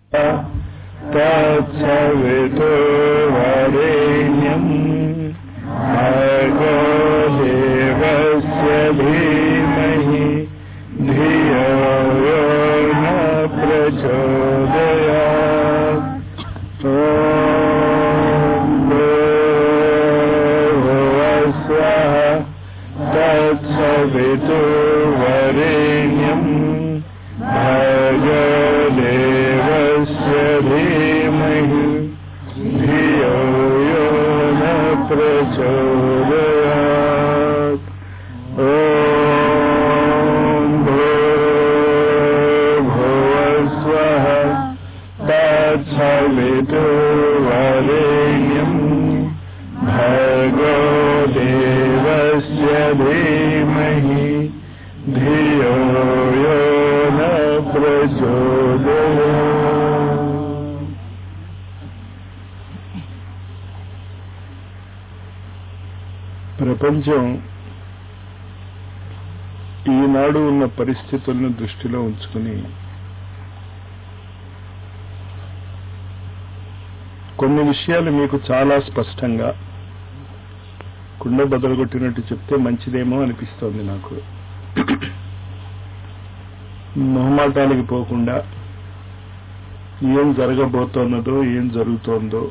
तत्सवितुर्वरेण्यम् भर्गो देवस्य धीमहि धियो यो न प्रचोदयात् ॐ भूर्भुवस्वः तत्सवितुर्वरेण्यम् भर्गदेवस्य धीमहि धियो यो न प्रचोदयात् ॐ भूर्भुवस्वः तत्सवितुर्वरेण्यम् भर्गो देवस्य धीमहि धियो यो न प्रचोदयात् ప్రపంచం ఈనాడు ఉన్న పరిస్థితులను దృష్టిలో ఉంచుకుని కొన్ని విషయాలు మీకు చాలా స్పష్టంగా కుండ బదలగొట్టినట్టు చెప్తే మంచిదేమో అనిపిస్తోంది నాకు మొహమాటానికి పోకుండా ఏం జరగబోతోన్నదో ఏం జరుగుతోందో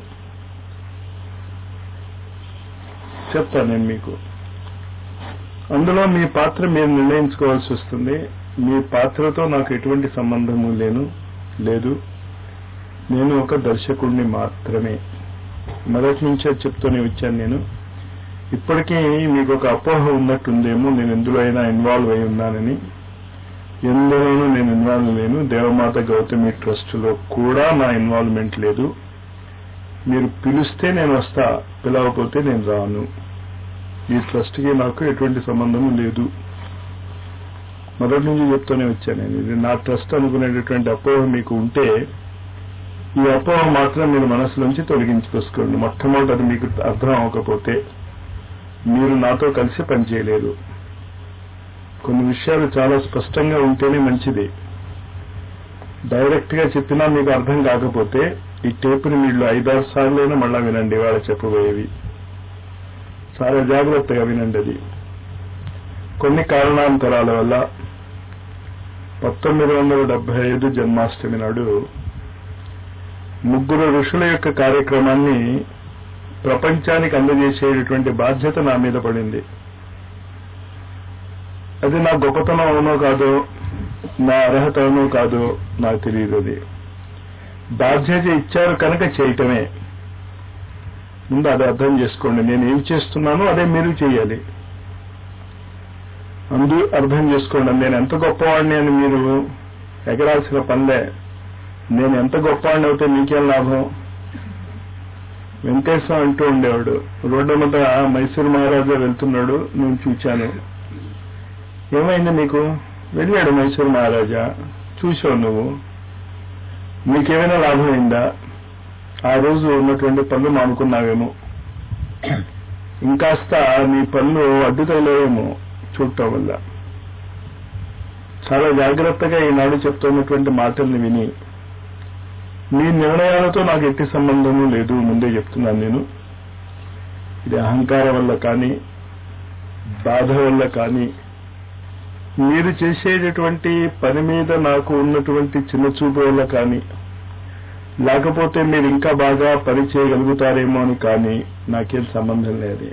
చెప్తాను నేను మీకు అందులో మీ పాత్ర మీరు నిర్ణయించుకోవాల్సి వస్తుంది మీ పాత్రతో నాకు ఎటువంటి సంబంధము లేను లేదు నేను ఒక దర్శకుడిని మాత్రమే మొదటి నుంచే చెప్తూనే వచ్చాను నేను ఇప్పటికీ మీకు ఒక అపోహ ఉన్నట్టుందేమో నేను ఎందులో అయినా ఇన్వాల్వ్ అయి ఉన్నానని ఎందులోనూ నేను ఇన్వాల్వ్ లేను దేవమాత గౌతమి ట్రస్టులో కూడా నా ఇన్వాల్వ్మెంట్ లేదు మీరు పిలిస్తే నేను వస్తా పిలవకపోతే నేను రాను ఈ ట్రస్ట్కి నాకు ఎటువంటి సంబంధం లేదు మొదటి నుంచి చెప్తూనే వచ్చాను నేను ఇది నా ట్రస్ట్ అనుకునేటటువంటి అపోహ మీకు ఉంటే ఈ అపోహ మాత్రం మీరు మనసులోంచి తొలగించుకోసుకోండి మొట్టమొదటి అది మీకు అర్థం అవ్వకపోతే మీరు నాతో కలిసి పనిచేయలేరు కొన్ని విషయాలు చాలా స్పష్టంగా ఉంటేనే మంచిది డైరెక్ట్ గా చెప్పినా మీకు అర్థం కాకపోతే ఈ టేపుని మీరు ఐదారు సార్లైనా మళ్ళా వినండి వాళ్ళ చెప్పబోయేవి చాలా జాగ్రత్తగా వినండి అది కొన్ని కారణాంతరాల వల్ల పంతొమ్మిది వందల డెబ్బై ఐదు జన్మాష్టమి నాడు ముగ్గురు ఋషుల యొక్క కార్యక్రమాన్ని ప్రపంచానికి అందజేసేటటువంటి బాధ్యత నా మీద పడింది అది నా గొప్పతనం అవునో కాదో నా అర్హత అవునో కాదో నాకు తెలియదు అది బాధ్యత ఇచ్చారు కనుక చేయటమే ముందు అది అర్థం చేసుకోండి నేను ఏం చేస్తున్నానో అదే మీరు చేయాలి అందు అర్థం చేసుకోండి నేను ఎంత గొప్పవాడిని అని మీరు ఎగరాల్సిన పనిలే నేను ఎంత గొప్పవాడిని అవుతే మీకేం లాభం వెంకటేశ్వర అంటూ ఉండేవాడు రోడ్డు మీద మైసూరు మహారాజా వెళ్తున్నాడు నేను చూచాను ఏమైంది నీకు వెళ్ళాడు మైసూరు మహారాజా చూసావు నువ్వు నీకేమైనా లాభం అయిందా ఆ రోజు ఉన్నటువంటి పనులు మానుకున్నావేమో ఇంకాస్త నీ పనులు అడ్డు తగలేవేమో చూడటం వల్ల చాలా జాగ్రత్తగా ఈనాడు చెప్తున్నటువంటి మాటల్ని విని మీ నిర్ణయాలతో నాకు ఎట్టి సంబంధము లేదు ముందే చెప్తున్నాను నేను ఇది అహంకారం వల్ల కానీ బాధ వల్ల కానీ మీరు చేసేటటువంటి పని మీద నాకు ఉన్నటువంటి చిన్న చూపు వల్ల కానీ లేకపోతే మీరు ఇంకా బాగా పని చేయగలుగుతారేమో అని కానీ నాకేం సంబంధం లేదు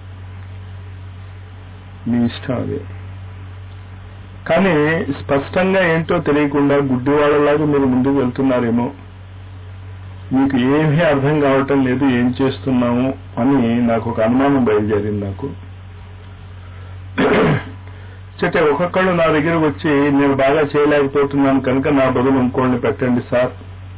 మీ ఇష్టం అది కానీ స్పష్టంగా ఏంటో తెలియకుండా గుడ్డివాళ్ళలాగా మీరు ముందుకు వెళ్తున్నారేమో మీకు ఏమీ అర్థం కావటం లేదు ఏం చేస్తున్నాము అని నాకు ఒక అనుమానం బయలుదేరింది నాకు చెట్టే ఒక్కొక్కళ్ళు నా దగ్గరకు వచ్చి నేను బాగా చేయలేకపోతున్నాను కనుక నా బదులు ఇంకోళ్ళని పెట్టండి సార్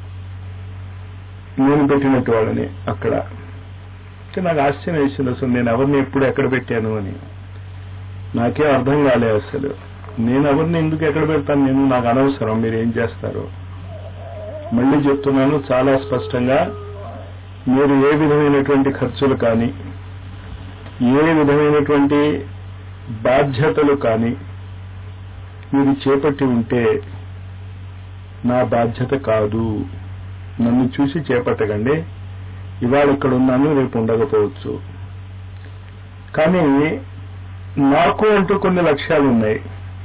నేను పెట్టినట్టు వాళ్ళని అక్కడ నాకు ఆశ్చర్యం వేసింది అసలు నేను ఎవరిని ఎప్పుడు ఎక్కడ పెట్టాను అని నాకేం అర్థం కాలే అసలు నేను ఎవరిని ఎందుకు ఎక్కడ పెడతాను నేను నాకు అనవసరం మీరు ఏం చేస్తారు మళ్ళీ చెప్తున్నాను చాలా స్పష్టంగా మీరు ఏ విధమైనటువంటి ఖర్చులు కానీ ఏ విధమైనటువంటి బాధ్యతలు కానీ మీరు చేపట్టి ఉంటే నా బాధ్యత కాదు నన్ను చూసి చేపట్టకండి ఇవాళ ఇక్కడ ఉన్నాను రేపు ఉండకపోవచ్చు కానీ నాకు అంటూ కొన్ని లక్ష్యాలు ఉన్నాయి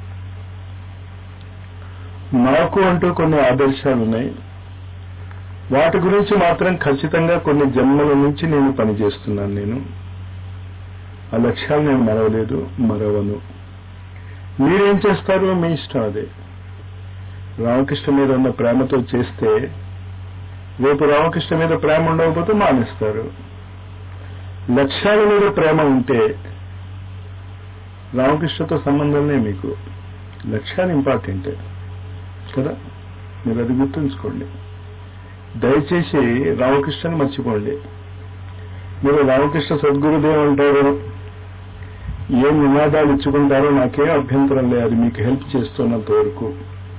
నాకు అంటూ కొన్ని ఆదర్శాలు ఉన్నాయి వాటి గురించి మాత్రం ఖచ్చితంగా కొన్ని జన్మల నుంచి నేను పనిచేస్తున్నాను నేను ఆ లక్ష్యాలు నేను మరవలేదు మరవను మీరేం చేస్తారు మీ ఇష్టం అదే రామకృష్ణ మీద ఉన్న ప్రేమతో చేస్తే రేపు రామకృష్ణ మీద ప్రేమ ఉండకపోతే మానేస్తారు లక్ష్యాల మీద ప్రేమ ఉంటే రామకృష్ణతో సంబంధంలే మీకు లక్ష్యాలు ఇంపార్టెంటే కదా మీరు అది గుర్తుంచుకోండి దయచేసి రామకృష్ణని మర్చిపోండి మీరు రామకృష్ణ సద్గురుదేవ్ అంటారు ఏం నినాదాలు ఇచ్చుకుంటారో నాకేం అభ్యంతరం లేదు అది మీకు హెల్ప్ చేస్తున్నంత వరకు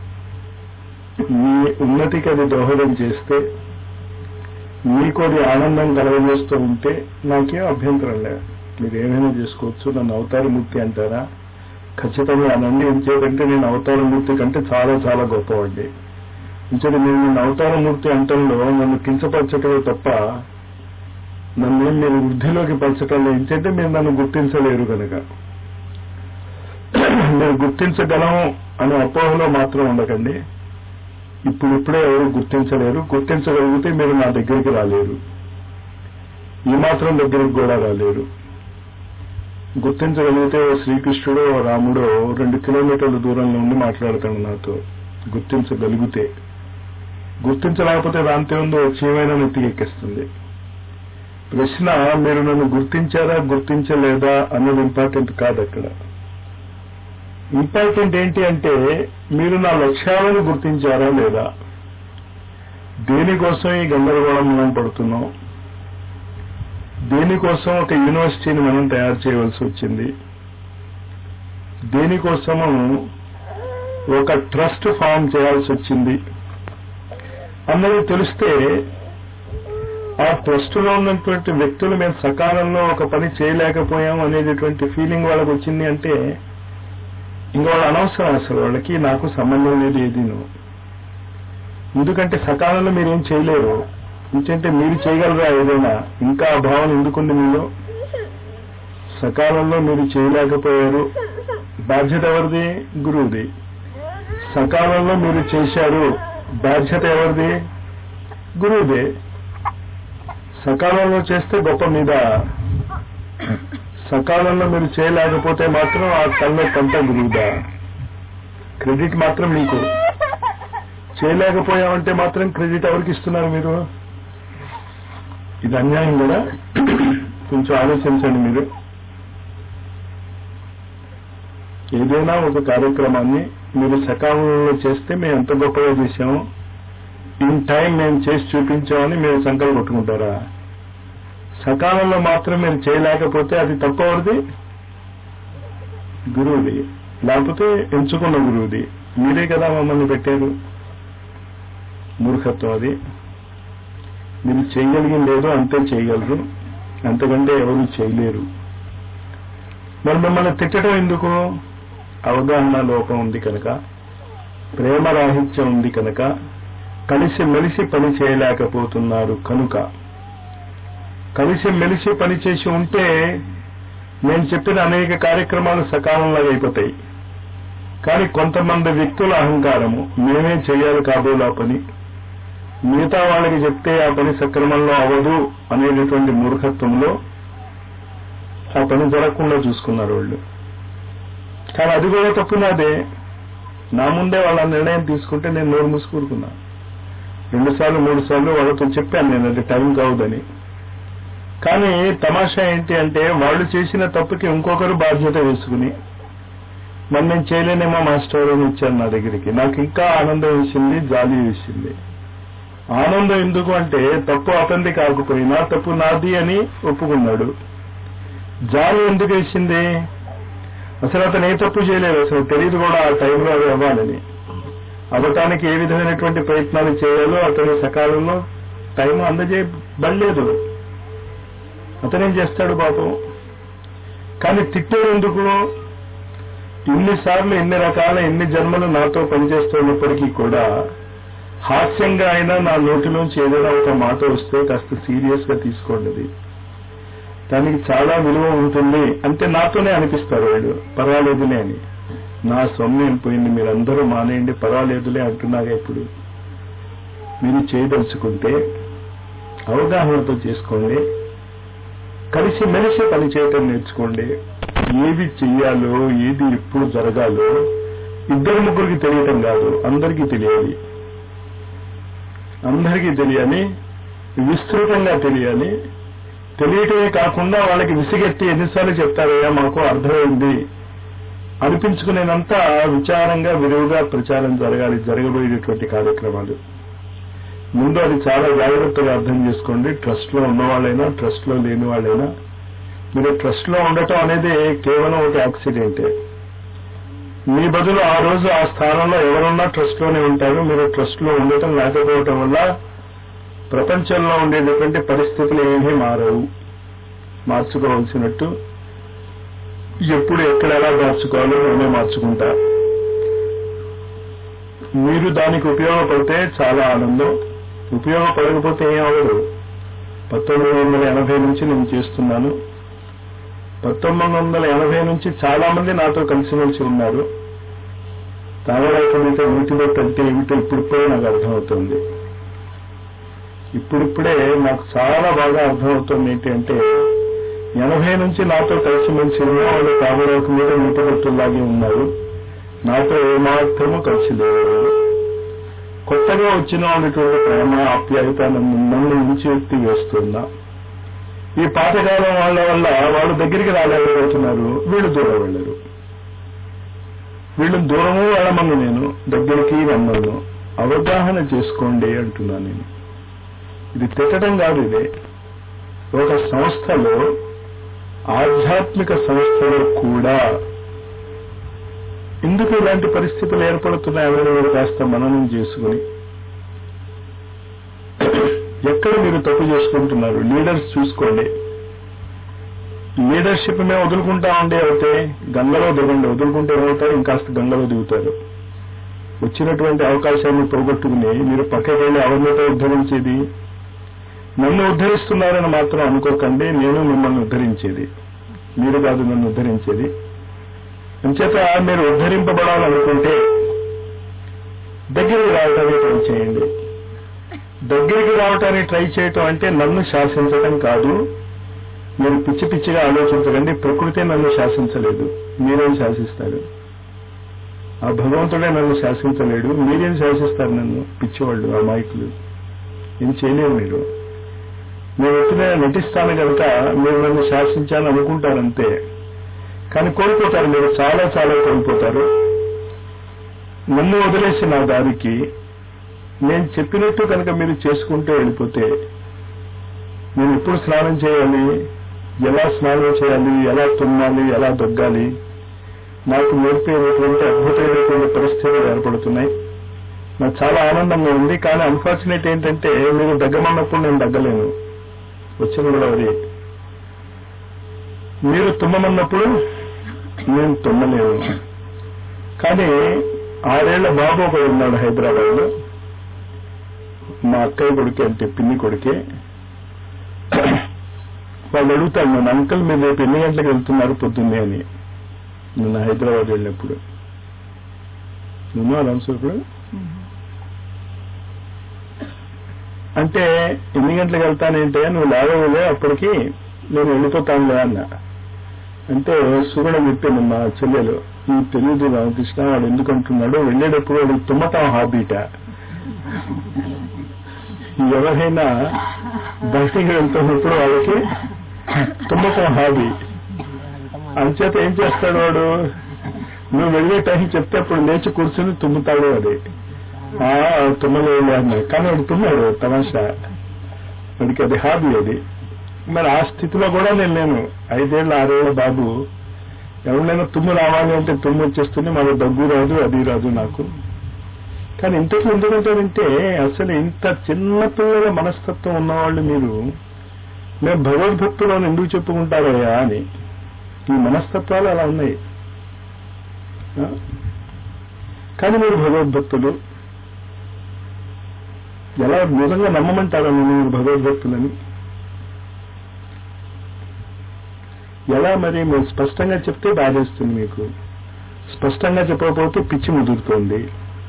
మీ ఉన్నతికి అది దోహదం చేస్తే మీకు అది ఆనందం కలగజేస్తూ ఉంటే నాకేం అభ్యంతరం లేదు మీరు ఏమైనా చేసుకోవచ్చు నన్ను అవతారమూర్తి అంటారా ఖచ్చితంగా అనండి ఎంచేదంటే నేను అవతారమూర్తి కంటే చాలా చాలా గొప్పవాడి ఇంచేది నేను నన్ను అవతారమూర్తి అంటంలో నన్ను కించపరచటమే తప్ప నన్ను ఏం మీరు వృద్ధిలోకి పరచటంలో ఏంటంటే మీరు నన్ను గుర్తించలేరు కనుక మీరు గుర్తించగలం అనే అపోహలో మాత్రం ఉండకండి ఇప్పుడిప్పుడే ఎవరు గుర్తించలేరు గుర్తించగలిగితే మీరు నా దగ్గరికి రాలేరు ఈ మాత్రం దగ్గరికి కూడా రాలేరు గుర్తించగలిగితే ఓ శ్రీకృష్ణుడు ఓ రాముడు రెండు కిలోమీటర్ల దూరంలో ఉండి మాట్లాడతాడు నాతో గుర్తించగలిగితే గుర్తించలేకపోతే దాంతో ఉందో చీమైన నెత్తికెక్కిస్తుంది ప్రశ్న మీరు నన్ను గుర్తించారా గుర్తించలేదా అన్నది ఇంపార్టెంట్ కాదు అక్కడ ఇంపార్టెంట్ ఏంటి అంటే మీరు నా లక్ష్యాలను గుర్తించారా లేదా దేనికోసం ఈ గందరగోళం మనం పడుతున్నాం దేనికోసం ఒక యూనివర్సిటీని మనం తయారు చేయవలసి వచ్చింది దేనికోసము ఒక ట్రస్ట్ ఫామ్ చేయాల్సి వచ్చింది అన్నది తెలిస్తే ఆ ట్రస్ట్ లో ఉన్నటువంటి వ్యక్తులు మేము సకాలంలో ఒక పని చేయలేకపోయాం అనేటటువంటి ఫీలింగ్ వాళ్ళకి వచ్చింది అంటే ఇంకా వాళ్ళు అనవసరం అసలు వాళ్ళకి నాకు సంబంధం లేదు ఏది ఎందుకంటే సకాలంలో మీరేం చేయలేరు ఎందుకంటే మీరు చేయగలరా ఏదైనా ఇంకా ఆ భావన ఎందుకుంది మీలో సకాలంలో మీరు చేయలేకపోయారు బాధ్యత ఎవరిది గురువుది సకాలంలో మీరు చేశారు బాధ్యత ఎవరిది గురువుదే సకాలంలో చేస్తే గొప్ప మీద సకాలంలో మీరు చేయలేకపోతే మాత్రం ఆ కళ్ళ పంట గురువుదా క్రెడిట్ మాత్రం మీకు చేయలేకపోయామంటే మాత్రం క్రెడిట్ ఎవరికి ఇస్తున్నారు మీరు ఇది అన్యాయం కూడా కొంచెం ఆలోచించండి మీరు ఏదైనా ఒక కార్యక్రమాన్ని మీరు సకాలంలో చేస్తే మేము ఎంత గొప్పగా చేశాము ఇన్ టైం మేము చేసి చూపించామని మీరు సంకల్పం కొట్టుకుంటారా సకాలంలో మాత్రం మీరు చేయలేకపోతే అది తప్పవరిది గురువుది లేకపోతే ఎంచుకున్న గురువుది మీరే కదా మమ్మల్ని పెట్టారు మూర్ఖత్వం అది మీరు చేయగలిగింది ఏదో అంతే చేయగలరు అంతకంటే ఎవరు చేయలేరు మరి మిమ్మల్ని తిట్టడం ఎందుకు అవగాహన లోపం ఉంది కనుక ప్రేమ రాహిత్యం ఉంది కనుక కలిసి మెలిసి పని చేయలేకపోతున్నారు కనుక కలిసి మెలిసి పని చేసి ఉంటే నేను చెప్పిన అనేక కార్యక్రమాలు సకాలంలో అయిపోతాయి కానీ కొంతమంది వ్యక్తుల అహంకారము మేమే చేయాలి కాబోలు ఆ పని మిగతా వాళ్ళకి చెప్తే ఆ పని సక్రమంలో అవ్వదు అనేటటువంటి మూర్ఖత్వంలో ఆ పని జరగకుండా చూసుకున్నారు వాళ్ళు కానీ అది కూడా తప్పు నాదే నా ముందే వాళ్ళ నిర్ణయం తీసుకుంటే నేను నోరు మూసుకూరుకున్నా రెండు సార్లు మూడు సార్లు వాళ్ళతో చెప్పాను నేను అది టైం కావద్దని కానీ తమాషా ఏంటి అంటే వాళ్ళు చేసిన తప్పుకి ఇంకొకరు బాధ్యత వేసుకుని మరి నేను చేయలేనేమో మాస్టర్ అని ఇచ్చాను నా దగ్గరికి నాకు ఇంకా ఆనందం వేసింది జాలి వేసింది ఆనందం ఎందుకు అంటే తప్పు అతనిది కాకపోయినా తప్పు నాది అని ఒప్పుకున్నాడు జాలి ఎందుకు వేసింది అసలు అతను ఏ తప్పు చేయలేదు అసలు తెలియదు కూడా ఆ టైంలో అది అవ్వాలని అవ్వటానికి ఏ విధమైనటువంటి ప్రయత్నాలు చేయాలో అతని సకాలంలో టైం అందజేయబడలేదు అతనేం చేస్తాడు పాపం కానీ తిట్టేది ఎందుకు ఇన్నిసార్లు ఎన్ని రకాల ఎన్ని జన్మలు నాతో పనిచేస్తున్నప్పటికీ కూడా హాస్యంగా అయినా నా నోటిలోంచి ఏదైనా ఒక మాట వస్తే కాస్త సీరియస్ గా తీసుకోండి అది దానికి చాలా విలువ ఉంటుంది అంటే నాతోనే అనిపిస్తారు వాళ్ళు పర్వాలేదులే అని నా సొమ్ము పోయింది మీరందరూ మానేయండి పర్వాలేదులే అంటున్నాగా ఇప్పుడు మీరు చేయదలుచుకుంటే అవగాహనతో చేసుకోండి కలిసి మెలిసి పని చేయటం నేర్చుకోండి ఏది చెయ్యాలో ఏది ఎప్పుడు జరగాలో ఇద్దరు ముగ్గురికి తెలియటం కాదు అందరికీ తెలియాలి అందరికీ తెలియాలి విస్తృతంగా తెలియాలి తెలియటమే కాకుండా వాళ్ళకి విసిగెత్తి ఎన్నిసార్లు చెప్తారయ్యా మాకు అర్థమైంది అనిపించుకునేదంతా విచారంగా విరివిగా ప్రచారం జరగాలి జరగబోయేటటువంటి కార్యక్రమాలు ముందు అది చాలా జాగ్రత్తగా అర్థం చేసుకోండి ట్రస్ట్ లో ఉన్న వాళ్ళైనా ట్రస్ట్ లో లేని వాళ్ళైనా మీరు ట్రస్ట్ లో ఉండటం అనేది కేవలం ఒక యాక్సిడెంటే మీ బదులు ఆ రోజు ఆ స్థానంలో ఎవరున్నా ట్రస్ట్ లోనే ఉంటారు మీరు ట్రస్ట్ లో ఉండటం లేకపోవటం వల్ల ప్రపంచంలో ఉండేటటువంటి పరిస్థితులు ఏమీ మారవు మార్చుకోవాల్సినట్టు ఎప్పుడు ఎక్కడ ఎలా మార్చుకోవాలో నేనే మార్చుకుంటా మీరు దానికి ఉపయోగపడితే చాలా ఆనందం ఉపయోగపడకపోతే ఏం అవ్వదు పంతొమ్మిది వందల ఎనభై నుంచి నేను చేస్తున్నాను పంతొమ్మిది వందల ఎనభై నుంచి చాలా మంది నాతో కలిసిమెలిసి ఉన్నారు తాగలేకపోతే వీటిబట్టి అంటే ఏమిటో ఇప్పుడిప్పుడే నాకు అర్థమవుతుంది ఇప్పుడిప్పుడే నాకు చాలా బాగా అర్థమవుతుంది ఏంటి అంటే ఎనభై నుంచి నాతో కలిసిమెలిసి ఉన్న వాళ్ళు తాగలేక మీద నీటి బొట్టులాగే ఉన్నారు నాతో ఏమాత్రము కలిసి లేరు కొత్తగా వచ్చిన వాళ్ళటువంటి ప్రేమ ఆప్యాయత నన్ను నన్ను ఉంచి వేస్తుందా ఈ పాతకాలం వాళ్ళ వల్ల వాళ్ళ దగ్గరికి రాలేకపోతున్నారు వీళ్ళు దూరం వెళ్ళరు వీళ్ళు దూరము వెళ్ళమను నేను దగ్గరికి రమ్మను అవగాహన చేసుకోండి అంటున్నాను నేను ఇది తిట్టడం కాదు ఇదే ఒక సంస్థలో ఆధ్యాత్మిక సంస్థలో కూడా ఎందుకు ఇలాంటి పరిస్థితులు ఏర్పడుతున్నాయని మీరు కాస్త మననం చేసుకుని ఎక్కడ మీరు తప్పు చేసుకుంటున్నారు లీడర్స్ చూసుకోండి లీడర్షిప్ మేము వదులుకుంటా ఉండే అయితే గంగలో దిగండి వదులుకుంటే ఏమవుతారు ఇంకాస్త గంగలో దిగుతారు వచ్చినటువంటి అవకాశాన్ని పోగొట్టుకుని మీరు పక్కకి వెళ్ళి అవన్నతో ఉద్ధరించేది నన్ను ఉద్ధరిస్తున్నారని మాత్రం అనుకోకండి నేను మిమ్మల్ని ఉద్ధరించేది మీరు కాదు నన్ను ఉద్ధరించేది అంచేత మీరు ఉద్ధరింపబడాలనుకుంటే దగ్గరికి రావటానికి ట్రై చేయండి దగ్గరికి రావటానికి ట్రై చేయటం అంటే నన్ను శాసించటం కాదు మీరు పిచ్చి పిచ్చిగా ఆలోచించకండి ప్రకృతి నన్ను శాసించలేదు మీరేం శాసిస్తారు ఆ భగవంతుడే నన్ను శాసించలేడు మీరేం శాసిస్తారు నన్ను పిచ్చివాళ్ళు అమాయకులు ఏం చేయలేరు మీరు నేను ఎప్పుడైనా నటిస్తాను కనుక మీరు నన్ను శాసించాలని అనుకుంటారంతే కానీ కోల్పోతారు మీరు చాలా చాలా కోల్పోతారు నన్ను వదిలేసి నా దారికి నేను చెప్పినట్టు కనుక మీరు చేసుకుంటూ వెళ్ళిపోతే నేను ఎప్పుడు స్నానం చేయాలి ఎలా స్నానం చేయాలి ఎలా తుమ్మాలి ఎలా దొగ్గాలి నాకు నేర్పేటటువంటి అద్భుతమైనటువంటి పరిస్థితులు ఏర్పడుతున్నాయి నాకు చాలా ఆనందంగా ఉంది కానీ అన్ఫార్చునేట్ ఏంటంటే మీరు దగ్గమన్నప్పుడు నేను దగ్గలేను వచ్చిన కూడా అది మీరు తుమ్మమన్నప్పుడు నేను తుమ్మలేను కానీ ఆరేళ్ల బాబు ఒకడు ఉన్నాడు హైదరాబాద్ లో మా అక్కయ్య కొడుకే అంటే పిన్ని కొడుకే వాళ్ళు అడుగుతాను నన్ను అంకుల్ మీరు రేపు ఎన్ని గంటలకు వెళ్తున్నారు పొద్దున్నే అని నిన్న హైదరాబాద్ వెళ్ళినప్పుడు నువ్వు ఇప్పుడు అంటే ఎన్ని గంటలకు వెళ్తానంటే నువ్వు లేవలే అప్పటికి నేను వెళ్ళిపోతానులే అన్న అంటే సూర్యుడు చెప్పింది మా చెల్లెలు ఈ తెలియదు రామకృష్ణ వాడు ఎందుకు అంటున్నాడు వెళ్ళేటప్పుడు వాడు తుమ్మతాం హాబీట ఎవరైనా బయటికి వెళ్తున్నప్పుడు వాళ్ళకి తుమ్మకం హాబీ అంచేత ఏం చేస్తాడు వాడు నువ్వు వెళ్ళే టైం చెప్తే అప్పుడు లేచి కూర్చుని తుమ్ముతాడు అది ఆ తుమ్మలేదు అన్న కానీ వాడు తుమ్మాడు తమాషా వాడికి అది హాబీ అది మరి ఆ స్థితిలో కూడా నేను లేను ఐదేళ్ల ఆరేళ్ల బాబు ఎవరినైనా తుమ్ము రావాలి అంటే తుమ్ము వచ్చేస్తుంది మన దగ్గు రాదు అది రాదు నాకు కానీ ఇంతకు ఎందుకంటారంటే అసలు ఇంత చిన్న పిల్లల మనస్తత్వం ఉన్నవాళ్ళు మీరు మేము భగవద్భక్తులు అని ఎందుకు చెప్పుకుంటారయ్యా అని ఈ మనస్తత్వాలు అలా ఉన్నాయి కానీ మీరు భగవద్భక్తులు ఎలా నిజంగా నమ్మమంటారా నేను భగవద్భక్తులని ఎలా మరి మీరు స్పష్టంగా చెప్తే బాధేస్తుంది మీకు స్పష్టంగా చెప్పకపోతే పిచ్చి ముదురుతోంది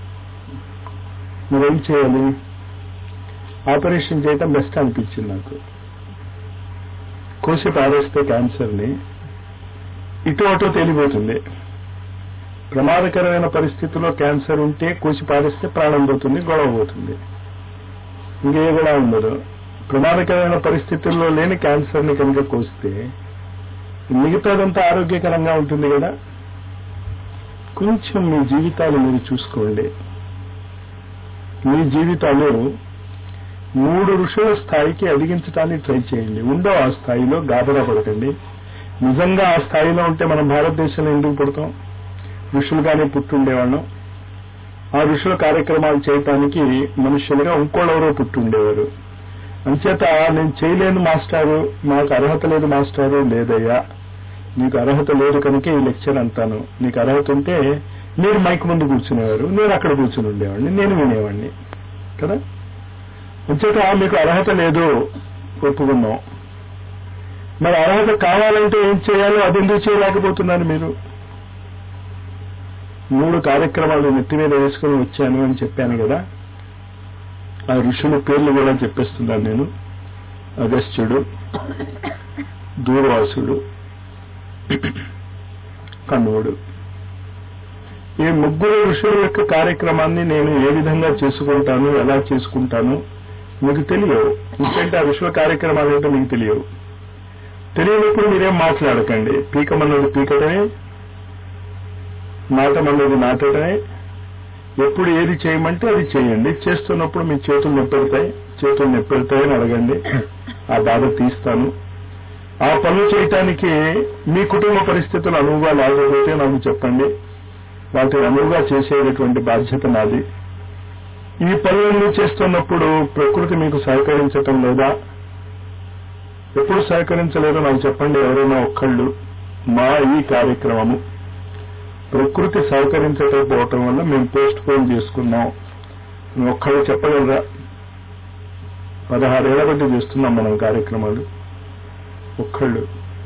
మరేం చేయాలి ఆపరేషన్ చేయటం బెస్ట్ అనిపించింది నాకు కోసి పారేస్తే క్యాన్సర్ని ఇటు అటు తేలిపోతుంది ప్రమాదకరమైన పరిస్థితిలో క్యాన్సర్ ఉంటే కోసి పారేస్తే ప్రాణం పోతుంది గొడవ పోతుంది ఇంకే కూడా ఉండదు ప్రమాదకరమైన పరిస్థితుల్లో లేని క్యాన్సర్ని కనుక కోస్తే మిగతాదంతా ఆరోగ్యకరంగా ఉంటుంది కదా కొంచెం మీ జీవితాలు మీరు చూసుకోండి మీ జీవితాలు మూడు ఋషుల స్థాయికి అధిగించడానికి ట్రై చేయండి ఉండో ఆ స్థాయిలో గాబరా పడకండి నిజంగా ఆ స్థాయిలో ఉంటే మనం భారతదేశంలో ఎందుకు పుడతాం ఋషులుగానే పుట్టుండేవాళ్ళం ఆ ఋషుల కార్యక్రమాలు చేయటానికి మనుషులుగా ఇంకోళ్ళెవరో పుట్టుండేవారు అంచేత నేను చేయలేను మాస్టారు మాకు అర్హత లేదు మాస్టారు లేదయ్యా నీకు అర్హత లేదు కనుక ఈ లెక్చర్ అంతాను నీకు అర్హత ఉంటే మీరు మైక్ ముందు కూర్చునేవారు నేను అక్కడ కూర్చుని ఉండేవాడిని నేను వినేవాడిని కదా అంచేత మీకు అర్హత లేదు ఒప్పుకున్నాం మరి అర్హత కావాలంటే ఏం చేయాలో అది ఎందుకు చేయలేకపోతున్నారు మీరు మూడు కార్యక్రమాలు నెత్తి మీద వేసుకుని వచ్చాను అని చెప్పాను కదా ఆ ఋషుల పేర్లు కూడా చెప్పేస్తున్నాను నేను అగస్త్యుడు దూర్వాసుడు కన్నుడు ఈ ముగ్గురు ఋషుల యొక్క కార్యక్రమాన్ని నేను ఏ విధంగా చేసుకుంటాను ఎలా చేసుకుంటాను మీకు తెలియవు ఎందుకంటే ఆ ఋషుల కార్యక్రమాలు ఏంటో మీకు తెలియవు తెలియనప్పుడు మీరేం మాట్లాడకండి పీకమన్నది పీకటమే నాటమన్నది నాటడమే ఎప్పుడు ఏది చేయమంటే అది చేయండి చేస్తున్నప్పుడు మీ చేతులు నొప్పెడతాయి చేతులు నొప్పెడతాయి అని అడగండి ఆ బాధ తీస్తాను ఆ పనులు చేయటానికి మీ కుటుంబ పరిస్థితులు అనువుగా లేకపోతే నాకు చెప్పండి వాటిని అనువుగా చేసేటటువంటి బాధ్యత నాది ఈ పనులన్నీ చేస్తున్నప్పుడు ప్రకృతి మీకు సహకరించటం లేదా ఎప్పుడు సహకరించలేదో నాకు చెప్పండి ఎవరైనా ఒక్కళ్ళు మా ఈ కార్యక్రమము ప్రకృతి సహకరించకపోవటం వల్ల మేము పోస్ట్ పోన్ చేసుకున్నాం ఒక్కళ్ళు చెప్పగలరా పదహారేళ్ల బట్టి చేస్తున్నాం మనం కార్యక్రమాలు ఒక్కళ్ళు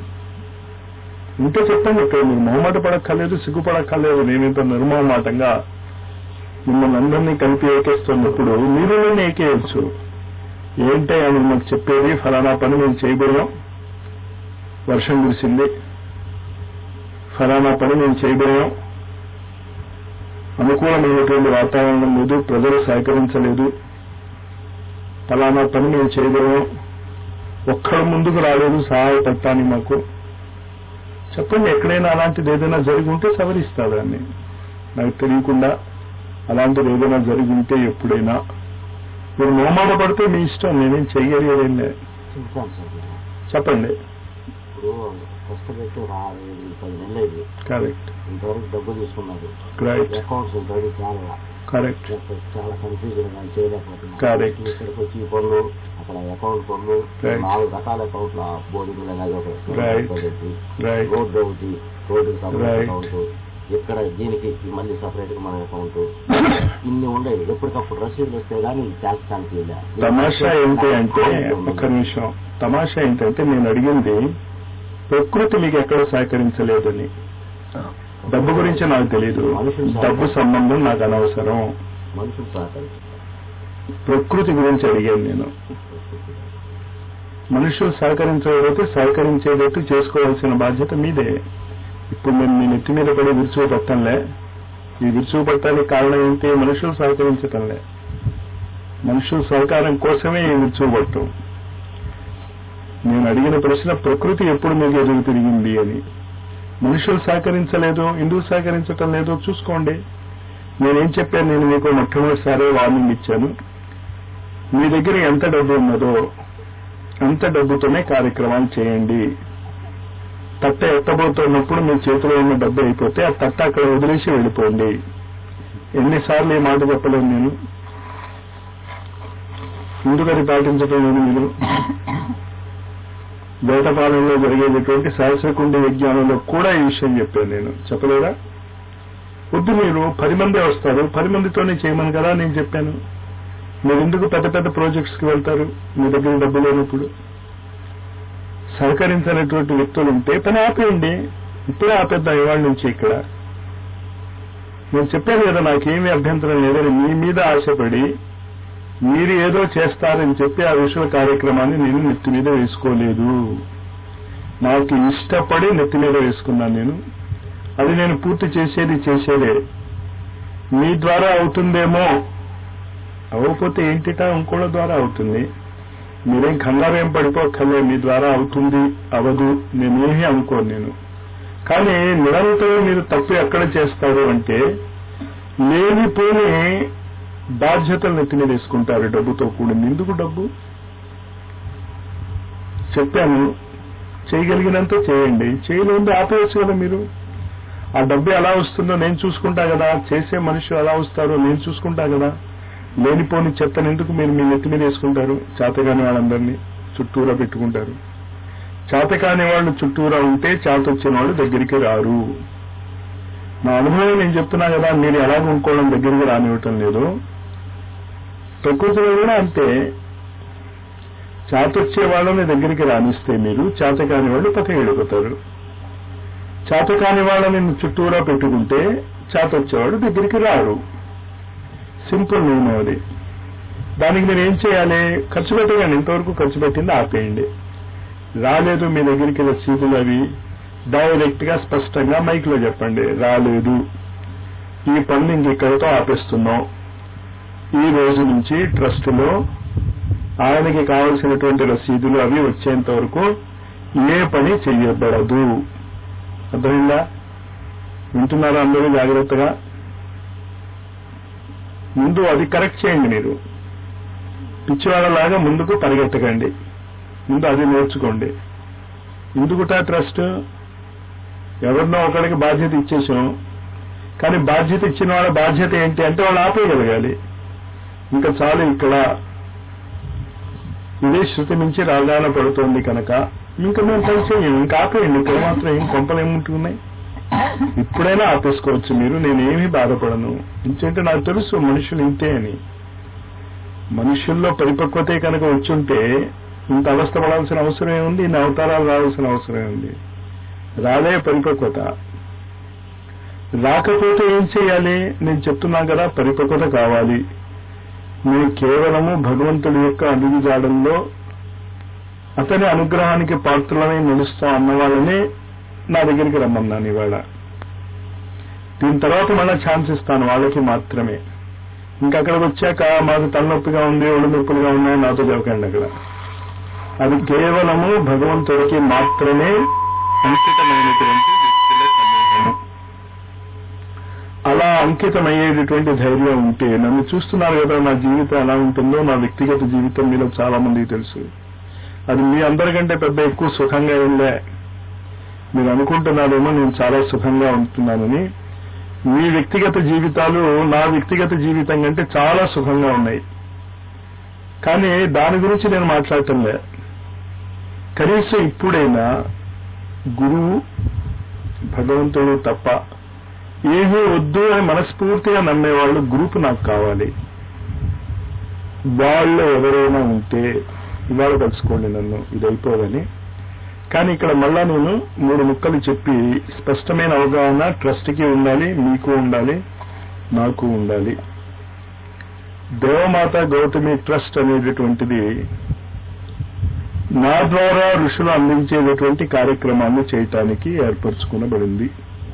ఇంత చెప్పండి ఇక్కడ మీరు మొహమాట పడక్కర్లేదు సిగ్గుపడక్కర్లేదు నేనింత నిర్మోహమాటంగా మిమ్మల్ని అందరినీ కలిపి ఏకేస్తున్నప్పుడు మీరు నన్ను ఏకేయచ్చు ఏంటే అని మాకు చెప్పేది ఫలానా పని మేము చేయబోయాం వర్షం కురిసింది ఫలానా పని మేము చేయబోయాం అనుకూలమైనటువంటి వాతావరణం లేదు ప్రజలు సహకరించలేదు ఫలానా పని మేము చేయబోయాం ఒక్కడు ముందుకు రాలేదు సహాయపడటానికి మాకు చెప్పండి ఎక్కడైనా అలాంటిది ఏదైనా జరిగి ఉంటే సవరిస్తా దాన్ని నాకు తెలియకుండా అలాంటిది ఏదైనా జరిగి ఉంటే ఎప్పుడైనా మీరు మోమాట పడితే మీ ఇష్టం నేనేం చేయగలిగేదేం లేదు చెప్తాను సార్ నేను. చెప్పండి ఇప్పుడు కష్టపెట్టి రా పది నెలలు అయింది కరెక్ట్ ఇంతవరకు డబ్బు తీసుకున్నారు రైట్ అకౌంట్స్ ఇంతవరకు చాలా కరెక్ట్ చాలా కన్ఫ్యూజన్ గా చేయలేకపోతున్నాం Correct. ఇక్కడికి వచ్చి ఈ పనులు అక్కడ అకౌంట్ పనులు Right. నాలుగు రకాల అకౌంట్ల బోర్డింగ్ అనేది ఒక Right. ఒకటి రైట్ రోడ్డు ఒకటి రోడ్డుకి సపరేట్ Right. అకౌంట్ ఇక్కడ దీనికి మళ్ళీ సపరేట్ గా మన అకౌంట్ ఇన్ని ఉండేవి ఎప్పటికప్పుడు రసీదులు వస్తే గానీ చేస్తానికి ఇలా తమాషా ఏంటి అంటే ఒక్క నిమిషం తమాషా ఏంటంటే నేను అడిగింది ప్రకృతి మీకు ఎక్కడ సహకరించలేదని డబ్బు గురించి నాకు తెలియదు డబ్బు సంబంధం నాకు అనవసరం మనుషులు సహకరించారు ప్రకృతి గురించి అడిగాను నేను మనుషులు సహకరించకపోతే సహకరించేటట్టు చేసుకోవాల్సిన బాధ్యత మీదే ఇప్పుడు నేను మీ నెత్తి మీద పడి విరుచుకు పట్టంలే ఈ విరుచుకు పట్టడానికి కారణం ఏంటి మనుషులు సహకరించటంలే మనుషుల సహకారం కోసమే ఈ విరుచుకు పట్టం నేను అడిగిన ప్రశ్న ప్రకృతి ఎప్పుడు మీకు ఎదురు తిరిగింది అని మనుషులు సహకరించలేదు ఎందుకు సహకరించటం లేదో చూసుకోండి నేనేం చెప్పాను నేను మీకు మొట్టమొదటిసారి వార్నింగ్ ఇచ్చాను మీ దగ్గర ఎంత డబ్బు ఉన్నదో అంత డబ్బుతోనే కార్యక్రమాలు చేయండి తట్ట ఎత్తబోతున్నప్పుడు మీ చేతిలో ఉన్న డబ్బు అయిపోతే ఆ తట్ట అక్కడ వదిలేసి వెళ్ళిపోండి ఎన్నిసార్లు ఈ మాట చెప్పలేను నేను ఎందుకని పాటించటం లేదు మీరు వేటపాలెంలో జరిగేటటువంటి సహస్రకుండ విజ్ఞానంలో కూడా ఈ విషయం చెప్పాను నేను చెప్పలేదా వద్దు మీరు పది మంది వస్తారు పది మందితోనే చేయమని కదా నేను చెప్పాను మీరు ఎందుకు పెద్ద పెద్ద ప్రాజెక్ట్స్కి వెళ్తారు మీ దగ్గర డబ్బు లేనప్పుడు సహకరించినటువంటి వ్యక్తులు ఉంటే పని ఆపేయండి ఇప్పుడే ఆపేద్దాం ఇవాళ నుంచి ఇక్కడ నేను చెప్పాను కదా నాకేమీ అభ్యంతరం లేదని మీ మీద ఆశపడి మీరు ఏదో చేస్తారని చెప్పి ఆ విషయ కార్యక్రమాన్ని నేను నెత్తి మీద వేసుకోలేదు నాకు ఇష్టపడి నెత్తి మీద వేసుకున్నాను నేను అది నేను పూర్తి చేసేది చేసేదే మీ ద్వారా అవుతుందేమో అవ్వకపోతే ఏంటిట ఇంకోళ్ళ ద్వారా అవుతుంది మీరేం కంగారు ఏం పడిపోకలే మీ ద్వారా అవుతుంది అవదు నేనేమీ అనుకోను నేను కానీ నిరంతరం మీరు తప్పు ఎక్కడ చేస్తారు అంటే లేనిపోని బాధ్యతలు నెత్తి మీద వేసుకుంటారు డబ్బుతో కూడింది ఎందుకు డబ్బు చెప్పాను చేయగలిగినంత చేయండి చేయలేంది ఆపేయచ్చు కదా మీరు ఆ డబ్బు ఎలా వస్తుందో నేను చూసుకుంటా కదా చేసే మనిషి ఎలా వస్తారో నేను చూసుకుంటా కదా లేనిపోని చెత్తను ఎందుకు మీరు మీ నెత్తి మీద వేసుకుంటారు చేతగాని వాళ్ళందరినీ చుట్టూరా పెట్టుకుంటారు చేతకాని వాళ్ళు చుట్టూరా ఉంటే చేత వచ్చిన వాళ్ళు దగ్గరికి రారు నా అనుభవం నేను చెప్తున్నా కదా మీరు ఎలాగ ఇంకోవడం దగ్గరికి రానివ్వటం లేదు ప్రకృతిలో కూడా అంతే చేతొచ్చే వాళ్ళని దగ్గరికి రానిస్తే మీరు చేతకాని వాళ్ళు పక్కకి వెళ్ళిపోతారు చేతకాని వాళ్ళని చుట్టూరా పెట్టుకుంటే చేతొచ్చేవాడు దగ్గరికి రారు సింపుల్ నియమం అది దానికి మీరు ఏం చేయాలి ఖర్చు పెట్టకండి ఇంతవరకు ఖర్చు పెట్టింది ఆపేయండి రాలేదు మీ దగ్గరికి రసీదులు అవి డైరెక్ట్ గా స్పష్టంగా మైక్ లో చెప్పండి రాలేదు ఈ పనులు ఇంక ఇక్కడతో ఆపేస్తున్నాం ఈ రోజు నుంచి ట్రస్ట్ లో ఆయనకి కావలసినటువంటి రసీదులు అవి వచ్చేంత వరకు ఏ పని చెయ్యబడదు అర్థమైందా వింటున్నారా అందరూ జాగ్రత్తగా ముందు అది కరెక్ట్ చేయండి మీరు పిచ్చివాళ్ళలాగా ముందుకు పరిగెత్తకండి ముందు అది నేర్చుకోండి ఎందుకుట ట్రస్ట్ ఎవరినో ఒకరికి బాధ్యత ఇచ్చేసాం కానీ బాధ్యత ఇచ్చిన వాళ్ళ బాధ్యత ఏంటి అంటే వాళ్ళు ఆపేయగలగాలి ఇంకా చాలు ఇక్కడ ఇదే శృతి నుంచి రాగాన పడుతోంది కనుక ఇంకా మేము పని చేయం ఇంకా ఆపేయండి ఇక్కడ మాత్రం ఏం కొంపలు ఏముంటున్నాయి ఇప్పుడైనా ఆపేసుకోవచ్చు మీరు నేనేమీ బాధపడను ఇంకంటే నాకు తెలుసు మనుషులు ఇంతే అని మనుషుల్లో పరిపక్వతే కనుక వచ్చుంటే ఇంత అవస్థ పడాల్సిన అవసరం ఏముంది ఇన్ని అవతారాలు రావాల్సిన అవసరం ఏముంది రాలే పరిపక్వత రాకపోతే ఏం చేయాలి నేను చెప్తున్నా కదా పరిపక్వత కావాలి మీరు కేవలము భగవంతుడి యొక్క అడుగుజాడల్లో అతని అనుగ్రహానికి పాత్రలమై నిలుస్తాం అన్న వాళ్ళని నా దగ్గరికి రమ్మన్నాను ఇవాళ దీని తర్వాత మళ్ళీ ఛాన్స్ ఇస్తాను వాళ్ళకి మాత్రమే ఇంకా అక్కడికి వచ్చాక మాకు తలనొప్పిగా ఉంది ఒళ్ళు నొప్పులుగా ఉన్నాయి నాతో చెప్పకండి అక్కడ అది కేవలము భగవంతుడికి మాత్రమే అంకితమైనటువంటి వ్యక్తుల సమూహము అలా అంకితమయ్యేటటువంటి ధైర్యం ఉంటే నన్ను చూస్తున్నారు కదా నా జీవితం ఎలా ఉంటుందో నా వ్యక్తిగత జీవితం మీద చాలా మందికి తెలుసు అది మీ అందరికంటే పెద్ద ఎక్కువ సుఖంగా ఉందే మీరు అనుకుంటున్నారేమో నేను చాలా సుఖంగా ఉంటున్నానని మీ వ్యక్తిగత జీవితాలు నా వ్యక్తిగత జీవితం కంటే చాలా సుఖంగా ఉన్నాయి కానీ దాని గురించి నేను మాట్లాడటం లే కనీసం ఇప్పుడైనా గురువు భగవంతుడు తప్ప ఏమీ వద్దు అని మనస్ఫూర్తిగా నమ్మేవాళ్ళు గ్రూప్ నాకు కావాలి వాళ్ళు ఎవరైనా ఉంటే ఇవాళ కలుసుకోండి నన్ను ఇది అయిపోదని కానీ ఇక్కడ మళ్ళా నేను మూడు ముక్కలు చెప్పి స్పష్టమైన అవగాహన ట్రస్ట్కి ఉండాలి మీకు ఉండాలి నాకు ఉండాలి దేవమాత గౌతమి ట్రస్ట్ అనేటటువంటిది నా ద్వారా ఋషులు అందించేటటువంటి కార్యక్రమాన్ని చేయటానికి ఏర్పరచుకునబడింది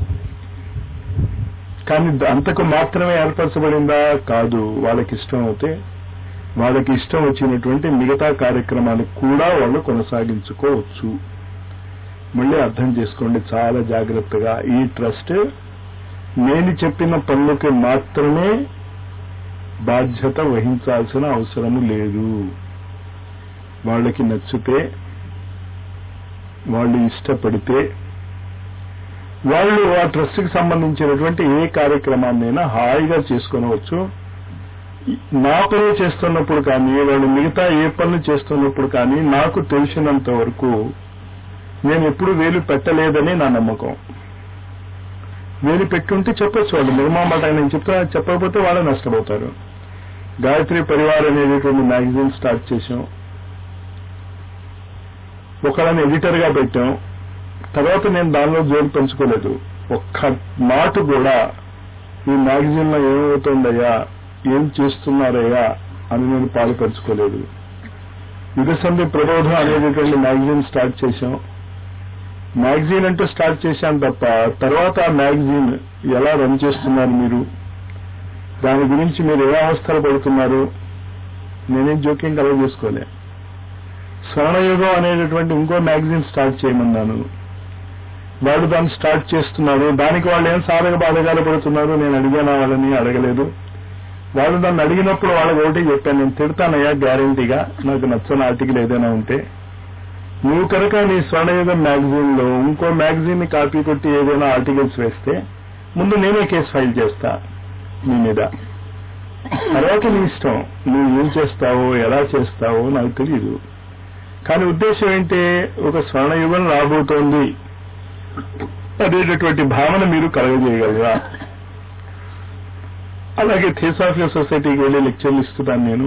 కానీ అంతకు మాత్రమే ఏర్పరచబడిందా కాదు వాళ్ళకి ఇష్టం అవుతే వాళ్ళకి ఇష్టం వచ్చినటువంటి మిగతా కార్యక్రమాలు కూడా వాళ్ళు కొనసాగించుకోవచ్చు మళ్ళీ అర్థం చేసుకోండి చాలా జాగ్రత్తగా ఈ ట్రస్ట్ నేను చెప్పిన పనులకి మాత్రమే బాధ్యత వహించాల్సిన అవసరం లేదు వాళ్ళకి నచ్చితే వాళ్ళు ఇష్టపడితే వాళ్ళు ఆ ట్రస్ట్కి సంబంధించినటువంటి ఏ కార్యక్రమాన్నైనా హాయిగా చేసుకొనవచ్చు నా పని చేస్తున్నప్పుడు కానీ వాళ్ళు మిగతా ఏ పనులు చేస్తున్నప్పుడు కానీ నాకు తెలిసినంత వరకు నేను ఎప్పుడు వేలు పెట్టలేదని నా నమ్మకం వేలు పెట్టుంటే చెప్పొచ్చు వాళ్ళు నిర్మామాట నేను చెప్తా చెప్పకపోతే వాళ్ళు నష్టపోతారు గాయత్రి పరివార్ అనేటటువంటి మ్యాగజైన్ స్టార్ట్ చేశాం ఒకళ్ళని ఎడిటర్ గా పెట్టాం తర్వాత నేను దానిలో జోలు పెంచుకోలేదు ఒక్క మాట కూడా ఈ మ్యాగజైన్ లో ఏమవుతుందయ్యా ఏం చేస్తున్నారయ్యా అని నేను పాలు పంచుకోలేదు యుగసంధి ప్రబోధం అనేటటువంటి మ్యాగజైన్ స్టార్ట్ చేశాం మ్యాగజైన్ అంటూ స్టార్ట్ చేశాను తప్ప తర్వాత ఆ మ్యాగజైన్ ఎలా రన్ చేస్తున్నారు మీరు దాని గురించి మీరు ఏ అవస్థలు పడుతున్నారు నేనేం జోక్యం కలవ చేసుకోలే స్వర్ణయుగం అనేటటువంటి ఇంకో మ్యాగజైన్ స్టార్ట్ చేయమన్నాను వాళ్ళు దాన్ని స్టార్ట్ చేస్తున్నారు దానికి వాళ్ళు ఏం సాధక బాధకాలు పడుతున్నారు నేను అడిగాను వాళ్ళని అడగలేదు వాళ్ళు నన్ను అడిగినప్పుడు వాళ్ళకి ఒకటి చెప్పాను నేను తిడతానయ్యా గ్యారంటీగా నాకు నచ్చని ఆర్టికల్ ఏదైనా ఉంటే నువ్వు కనుక నీ స్వర్ణయుగం మ్యాగజైన్ లో ఇంకో మ్యాగజైన్ ని కాపీ కొట్టి ఏదైనా ఆర్టికల్స్ వేస్తే ముందు నేనే కేసు ఫైల్ చేస్తా నీ మీద తర్వాత నీ ఇష్టం నువ్వు ఏం చేస్తావో ఎలా చేస్తావో నాకు తెలియదు కానీ ఉద్దేశం ఏంటి ఒక స్వర్ణయుగం రాబోతోంది అనేటటువంటి భావన మీరు కలగజేయగలరా అలాగే థియోసాఫియల్ సొసైటీకి వెళ్ళి లెక్చర్లు ఇస్తున్నాను నేను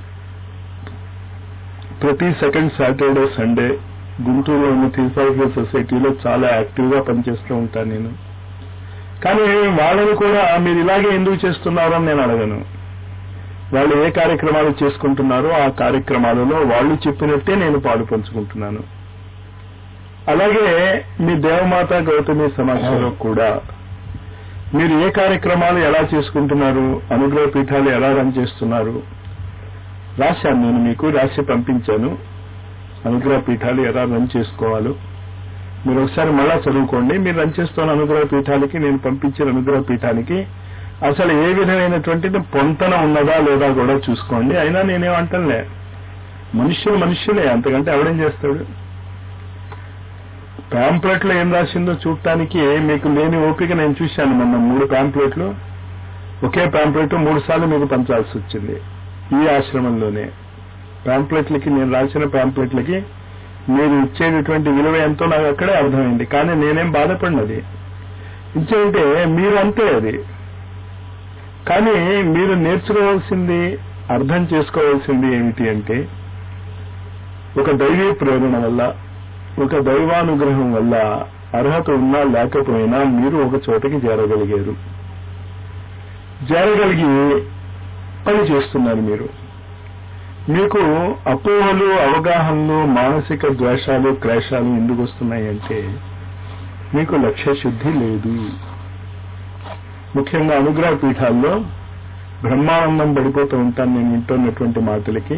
ప్రతి సెకండ్ సాటర్డే సండే గుంటూరులో ఉన్న థియోసాఫియల్ సొసైటీలో చాలా యాక్టివ్ గా పనిచేస్తూ ఉంటాను నేను కానీ వాళ్ళని కూడా మీరు ఇలాగే ఎందుకు చేస్తున్నారో నేను అడగను వాళ్ళు ఏ కార్యక్రమాలు చేసుకుంటున్నారో ఆ కార్యక్రమాలలో వాళ్ళు చెప్పినట్టే నేను పాలు పంచుకుంటున్నాను అలాగే మీ దేవమాత గౌతమి సమాజంలో కూడా మీరు ఏ కార్యక్రమాలు ఎలా చేసుకుంటున్నారు అనుగ్రహ పీఠాలు ఎలా రన్ చేస్తున్నారు రాశాను నేను మీకు రాసి పంపించాను అనుగ్రహ పీఠాలు ఎలా రన్ చేసుకోవాలో మీరు ఒకసారి మళ్ళా చదువుకోండి మీరు రన్ చేస్తున్న అనుగ్రహ పీఠాలకి నేను పంపించిన అనుగ్రహ పీఠానికి అసలు ఏ విధమైనటువంటి పొంతన ఉన్నదా లేదా కూడా చూసుకోండి అయినా నేనేమంటలే మనుష్యులు మనుష్యులే అంతకంటే ఎవడేం చేస్తాడు ప్యాంప్లెట్ లో ఏం రాసిందో చూడటానికి మీకు లేని ఓపిక నేను చూశాను మొన్న మూడు ప్యాంప్లెట్లు ఒకే ప్యాంప్లెట్ మూడు సార్లు మీకు పంచాల్సి వచ్చింది ఈ ఆశ్రమంలోనే ప్యాంప్లెట్లకి నేను రాసిన ప్యాంప్లెట్లకి మీరు ఇచ్చేటటువంటి విలువ ఎంతో నాకు అక్కడే అర్థమైంది కానీ నేనేం బాధపడినది ఇచ్చేంటే మీరు అంతే అది కానీ మీరు నేర్చుకోవాల్సింది అర్థం చేసుకోవాల్సింది ఏమిటి అంటే ఒక దైవీ ప్రేరణ వల్ల ఒక దైవానుగ్రహం వల్ల అర్హత ఉన్నా లేకపోయినా మీరు ఒక చోటకి చేరగలిగారు చేరగలిగి పని చేస్తున్నారు మీరు మీకు అపోహలు అవగాహనలు మానసిక ద్వేషాలు క్లేశాలు ఎందుకు వస్తున్నాయి అంటే మీకు లక్ష్య శుద్ధి లేదు ముఖ్యంగా అనుగ్రహ పీఠాల్లో బ్రహ్మానందం పడిపోతూ ఉంటాను నేను వింటున్నటువంటి మాటలకి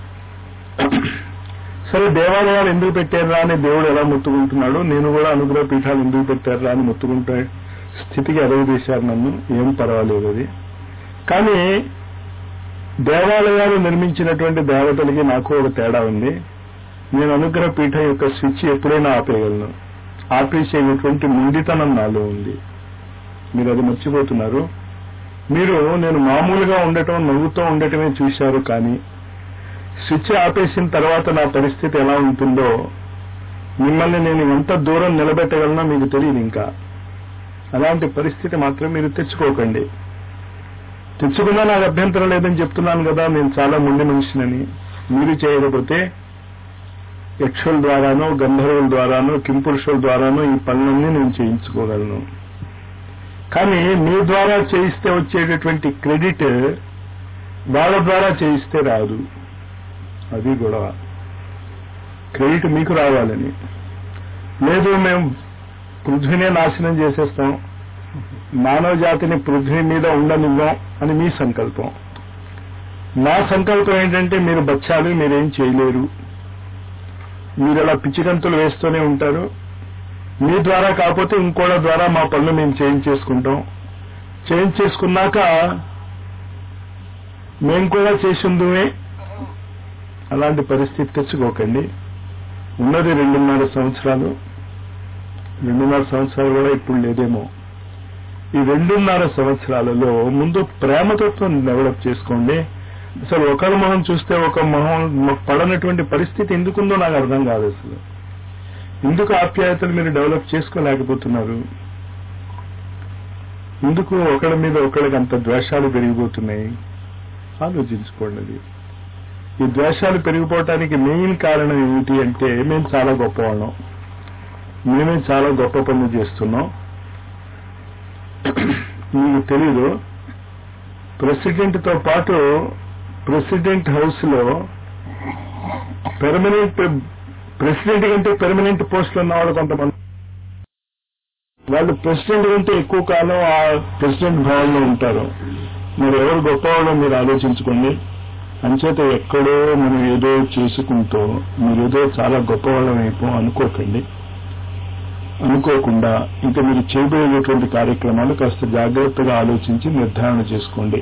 సరే దేవాలయాలు ఎందుకు పెట్టారా అని దేవుడు ఎలా ముత్తుకుంటున్నాడు నేను కూడా అనుగ్రహ పీఠాలు ఎందుకు పెట్టారా అని ముత్తుకుంటే స్థితికి ఎదగదీశారు నన్ను ఏం పర్వాలేదు అది కానీ దేవాలయాలు నిర్మించినటువంటి దేవతలకి నాకు ఒక తేడా ఉంది నేను అనుగ్రహ పీఠం యొక్క స్విచ్ ఎప్పుడైనా ఆపేయగలను ఆపేసేటటువంటి ముండితనం నాలో ఉంది మీరు అది మర్చిపోతున్నారు మీరు నేను మామూలుగా ఉండటం నవ్వుతూ ఉండటమే చూశారు కానీ స్విచ్ ఆపేసిన తర్వాత నా పరిస్థితి ఎలా ఉంటుందో మిమ్మల్ని నేను ఎంత దూరం నిలబెట్టగలనో మీకు తెలియదు ఇంకా అలాంటి పరిస్థితి మాత్రం మీరు తెచ్చుకోకండి తెచ్చుకున్నా నాకు అభ్యంతరం లేదని చెప్తున్నాను కదా నేను చాలా ముండి మనిషినని మీరు చేయకపోతే యక్షుల ద్వారానో గంధర్వుల ద్వారానో కింపురుషుల ద్వారానో ఈ పనులన్నీ నేను చేయించుకోగలను కానీ మీ ద్వారా చేయిస్తే వచ్చేటటువంటి క్రెడిట్ వాళ్ళ ద్వారా చేయిస్తే రాదు అది గొడవ క్రెడిట్ మీకు రావాలని లేదు మేము పృథ్వీనే నాశనం చేసేస్తాం మానవ జాతిని పృథ్వీ మీద ఉండనివ్వం అని మీ సంకల్పం నా సంకల్పం ఏంటంటే మీరు బచ్చాలు మీరేం చేయలేరు మీరు అలా పిచ్చిగంతులు వేస్తూనే ఉంటారు మీ ద్వారా కాకపోతే ఇంకోళ్ళ ద్వారా మా పనులు మేము చేయించేసుకుంటాం చేయించేసుకున్నాక మేము కూడా చేసిందుమే అలాంటి పరిస్థితి తెచ్చుకోకండి ఉన్నది రెండున్నర సంవత్సరాలు రెండున్నర సంవత్సరాలు కూడా ఇప్పుడు లేదేమో ఈ రెండున్నర సంవత్సరాలలో ముందు ప్రేమతత్వం డెవలప్ చేసుకోండి అసలు ఒకరి మొహం చూస్తే ఒక మొహం పడనటువంటి పరిస్థితి ఎందుకుందో నాకు అర్థం కాదు అసలు ఎందుకు ఆప్యాయతలు మీరు డెవలప్ చేసుకోలేకపోతున్నారు ఎందుకు ఒకళ్ళ మీద ఒకళ్ళకి అంత ద్వేషాలు పెరిగిపోతున్నాయి ఆలోచించుకోండి అది ఈ ద్వేషాలు పెరిగిపోవటానికి మెయిన్ కారణం ఏమిటి అంటే మేము చాలా గొప్పవాళ్ళం మేమే చాలా గొప్ప పనులు చేస్తున్నాం మీకు తెలీదు ప్రెసిడెంట్ తో పాటు ప్రెసిడెంట్ హౌస్ లో పెర్మనెంట్ ప్రెసిడెంట్ కంటే పెర్మనెంట్ పోస్టులు ఉన్న వాళ్ళు కొంతమంది వాళ్ళు ప్రెసిడెంట్ కంటే ఎక్కువ కాలం ఆ ప్రెసిడెంట్ భవన్లో ఉంటారు మరి ఎవరు గొప్పవాళ్ళో మీరు ఆలోచించుకోండి అంచేత ఎక్కడో మనం ఏదో చేసుకుంటూ మీరు ఏదో చాలా గొప్పవాళ్ళం అయిపో అనుకోకండి అనుకోకుండా ఇంకా మీరు చేయబోయేటువంటి కార్యక్రమాలు కాస్త జాగ్రత్తగా ఆలోచించి నిర్ధారణ చేసుకోండి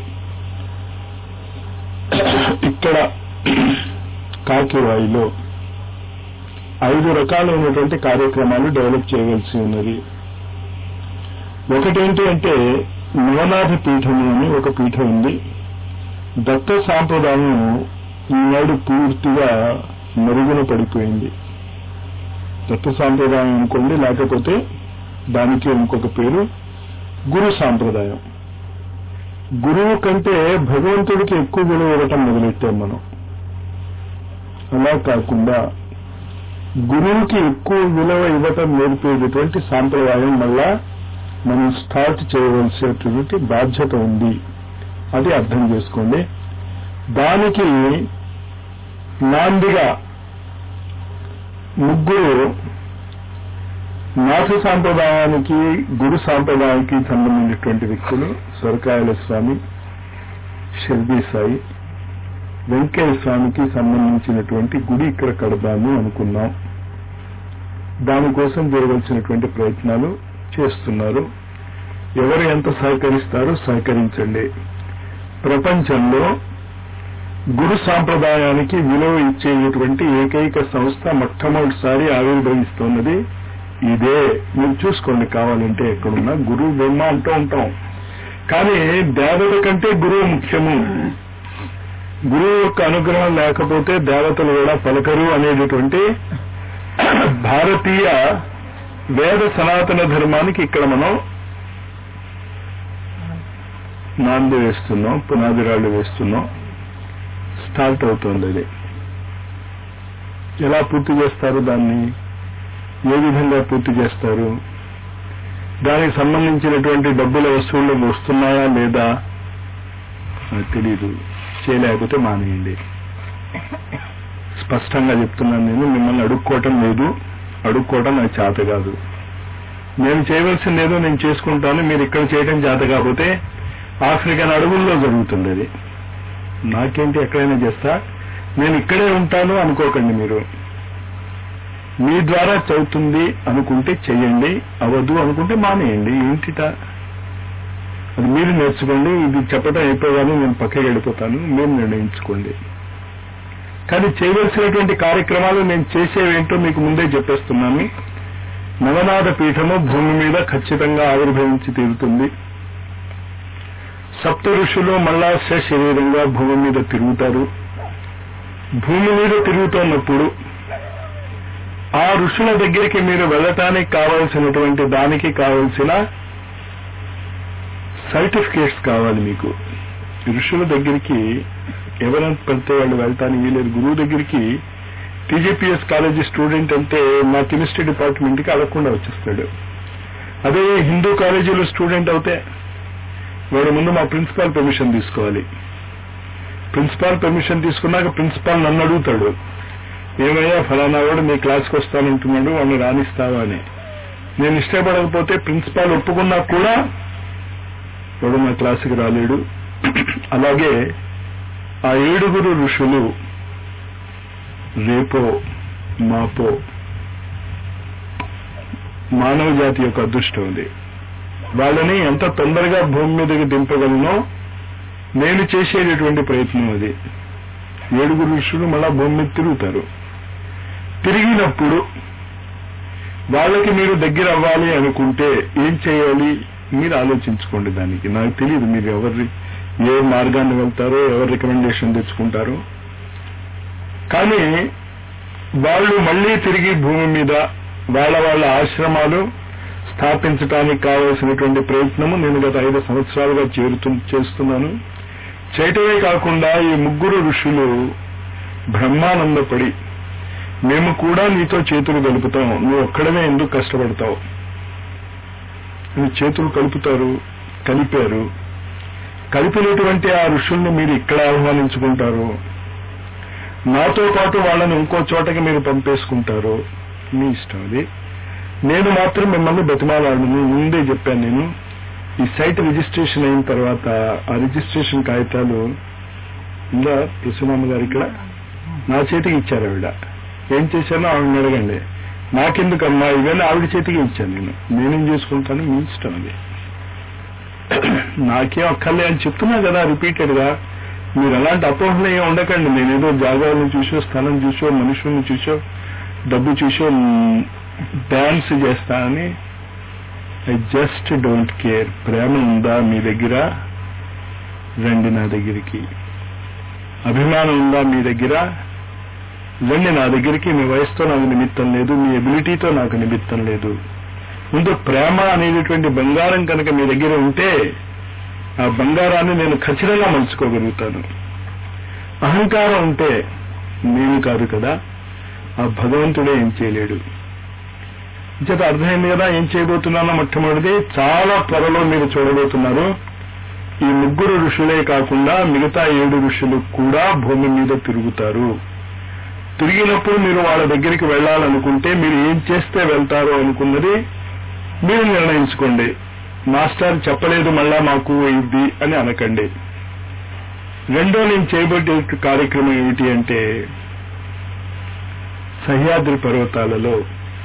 ఇక్కడ కాకివాయిలో ఐదు రకాలైనటువంటి కార్యక్రమాలు డెవలప్ చేయవలసి ఉన్నది ఒకటేంటి అంటే నవనాథ పీఠము అని ఒక పీఠం ఉంది దత్త సాంప్రదాయం ఈనాడు పూర్తిగా మరుగున పడిపోయింది దత్త సాంప్రదాయం అనుకోండి లేకపోతే దానికి ఇంకొక పేరు గురు సాంప్రదాయం గురువు కంటే భగవంతుడికి ఎక్కువ విలువ ఇవ్వటం మొదలెట్టాం మనం అలా కాకుండా గురువుకి ఎక్కువ విలువ ఇవ్వటం నేర్పేటటువంటి సాంప్రదాయం మళ్ళా మనం స్టార్ట్ చేయవలసినటువంటి బాధ్యత ఉంది అది అర్థం చేసుకోండి దానికి నాందిగా ముగ్గురు నాథ సాంప్రదాయానికి గురు సాంప్రదాయానికి సంబంధించినటువంటి వ్యక్తులు సొరకాయల స్వామి షిర్దీ సాయి వెంకయ్య స్వామికి సంబంధించినటువంటి గుడి ఇక్కడ కడదాము అనుకున్నాం దానికోసం జరగాల్సినటువంటి ప్రయత్నాలు చేస్తున్నారు ఎవరు ఎంత సహకరిస్తారో సహకరించండి ప్రపంచంలో గురు సాంప్రదాయానికి విలువ ఇచ్చేటువంటి ఏకైక సంస్థ మొట్టమొదటిసారి ఆవిర్భవిస్తున్నది ఇదే మీరు చూసుకోండి కావాలంటే ఎక్కడున్నా గురువు బ్రహ్మ అంటూ ఉంటాం కానీ దేవత కంటే గురువు ముఖ్యము గురువు యొక్క అనుగ్రహం లేకపోతే దేవతలు కూడా పలకరు అనేటటువంటి భారతీయ వేద సనాతన ధర్మానికి ఇక్కడ మనం నాంది వేస్తున్నాం పునాది రాళ్ళు వేస్తున్నాం స్టార్ట్ అవుతుంది అది ఎలా పూర్తి చేస్తారు దాన్ని ఏ విధంగా పూర్తి చేస్తారు దానికి సంబంధించినటువంటి డబ్బుల వస్తువులు వస్తున్నాయా లేదా నాకు తెలియదు చేయలేకపోతే మానేయండి స్పష్టంగా చెప్తున్నాను నేను మిమ్మల్ని అడుక్కోవటం లేదు అడుక్కోవటం నాకు చేత కాదు నేను చేయవలసింది ఏదో నేను చేసుకుంటాను మీరు ఇక్కడ చేయడం చేత కాకపోతే ఆఫ్రికన్ అడవుల్లో జరుగుతుంది అది నాకేంటి ఎక్కడైనా చేస్తా నేను ఇక్కడే ఉంటాను అనుకోకండి మీరు మీ ద్వారా చదువుతుంది అనుకుంటే చెయ్యండి అవద్దు అనుకుంటే మానేయండి ఏంటిట అది మీరు నేర్చుకోండి ఇది చెప్పడం అయిపోగానే నేను పక్కకి వెళ్ళిపోతాను మీరు నిర్ణయించుకోండి కానీ చేయవలసినటువంటి కార్యక్రమాలు నేను చేసేవేంటో మీకు ముందే చెప్పేస్తున్నాను నవనాథ పీఠము భూమి మీద ఖచ్చితంగా ఆవిర్భవించి తీరుతుంది సప్త ఋషులు మళ్ళా శరీరంగా భూమి మీద తిరుగుతారు భూమి మీద తిరుగుతున్నప్పుడు ఆ ఋషుల దగ్గరికి మీరు వెళ్ళటానికి కావలసినటువంటి దానికి కావలసిన సర్టిఫికేట్స్ కావాలి మీకు ఋషుల దగ్గరికి ఎవరైనా పడితే వాళ్ళు వెళ్ళటానికి వీలేదు గురువు దగ్గరికి టీజీపీఎస్ కాలేజీ స్టూడెంట్ అంటే మా కెమిస్ట్రీ డిపార్ట్మెంట్ కి అడగకుండా వచ్చేస్తాడు అదే హిందూ కాలేజీలో స్టూడెంట్ అవుతే వాడు ముందు మా ప్రిన్సిపాల్ పర్మిషన్ తీసుకోవాలి ప్రిన్సిపాల్ పర్మిషన్ తీసుకున్నాక ప్రిన్సిపాల్ నన్ను అడుగుతాడు ఏమయ్యా ఫలానా వాడు మీ క్లాస్కి వస్తానంటున్నాడు వాడిని రాణిస్తావా అని నేను ఇష్టపడకపోతే ప్రిన్సిపాల్ ఒప్పుకున్నా కూడా వాడు మా క్లాసుకి రాలేడు అలాగే ఆ ఏడుగురు ఋషులు రేపో మాపో మానవ జాతి యొక్క అదృష్టం ఉంది వాళ్ళని ఎంత తొందరగా భూమి మీదకి దింపగలనో నేను చేసేటటువంటి ప్రయత్నం అది ఏడుగురు ఋషులు మళ్ళా భూమి మీద తిరుగుతారు తిరిగినప్పుడు వాళ్ళకి మీరు దగ్గర అవ్వాలి అనుకుంటే ఏం చేయాలి మీరు ఆలోచించుకోండి దానికి నాకు తెలియదు మీరు ఎవరి ఏ మార్గాన్ని వెళ్తారో ఎవరి రికమెండేషన్ తెచ్చుకుంటారో కానీ వాళ్ళు మళ్ళీ తిరిగి భూమి మీద వాళ్ళ వాళ్ళ ఆశ్రమాలు స్థాపించడానికి కావలసినటువంటి ప్రయత్నము నేను గత ఐదు సంవత్సరాలుగా చేరుతు చేస్తున్నాను చేయటమే కాకుండా ఈ ముగ్గురు ఋషులు బ్రహ్మానందపడి మేము కూడా నీతో చేతులు కలుపుతాం నువ్వు ఒక్కడమే ఎందుకు కష్టపడతావు నువ్వు చేతులు కలుపుతారు కలిపారు కలిపినటువంటి ఆ ఋషుల్ని మీరు ఇక్కడ ఆహ్వానించుకుంటారు నాతో పాటు వాళ్ళని ఇంకో చోటకి మీరు పంపేసుకుంటారు మీ ఇష్టం అది నేను మాత్రం మిమ్మల్ని బతిమాలాడను ముందే చెప్పాను నేను ఈ సైట్ రిజిస్ట్రేషన్ అయిన తర్వాత ఆ రిజిస్ట్రేషన్ కాగితాలు ఉందా ప్రసన్నమ్మ గారు ఇక్కడ నా చేతికి ఇచ్చారు ఆవిడ ఏం చేశానో ఆవిడని అడగండి నాకెందుకమ్మా ఇవన్నీ ఆవిడ చేతికి ఇచ్చాను నేను నేనేం చేసుకుంటాను మీ ఇష్టం అది నాకేం అక్కర్లే అని చెప్తున్నా కదా రిపీటెడ్ గా మీరు అలాంటి అపోహలు ఏం ఉండకండి నేనేదో జాగాలను చూసో స్థలం చూసో మనుషుల్ని చూసో డబ్బు చూసో డాన్స్ చేస్తానని ఐ జస్ట్ డోంట్ కేర్ ప్రేమ ఉందా మీ దగ్గర రండి నా దగ్గరికి అభిమానం ఉందా మీ దగ్గర రండి నా దగ్గరికి మీ వయసుతో నాకు నిమిత్తం లేదు మీ ఎబిలిటీతో నాకు నిమిత్తం లేదు ముందు ప్రేమ అనేటటువంటి బంగారం కనుక మీ దగ్గర ఉంటే ఆ బంగారాన్ని నేను ఖచ్చితంగా మలుచుకోగలుగుతాను అహంకారం ఉంటే నేను కాదు కదా ఆ భగవంతుడే ఏం చేయలేడు చేత అర్థమైంది కదా ఏం చేయబోతున్నానో మొట్టమొదటిది చాలా త్వరలో మీరు చూడబోతున్నారు ఈ ముగ్గురు ఋషులే కాకుండా మిగతా ఏడు ఋషులు కూడా భూమి మీద తిరుగుతారు తిరిగినప్పుడు మీరు వాళ్ళ దగ్గరికి వెళ్ళాలనుకుంటే మీరు ఏం చేస్తే వెళ్తారో అనుకున్నది మీరు నిర్ణయించుకోండి మాస్టర్ చెప్పలేదు మళ్ళా మాకు ఇది అని అనకండి రెండో నేను చేయబోయే కార్యక్రమం ఏమిటి అంటే సహ్యాద్రి పర్వతాలలో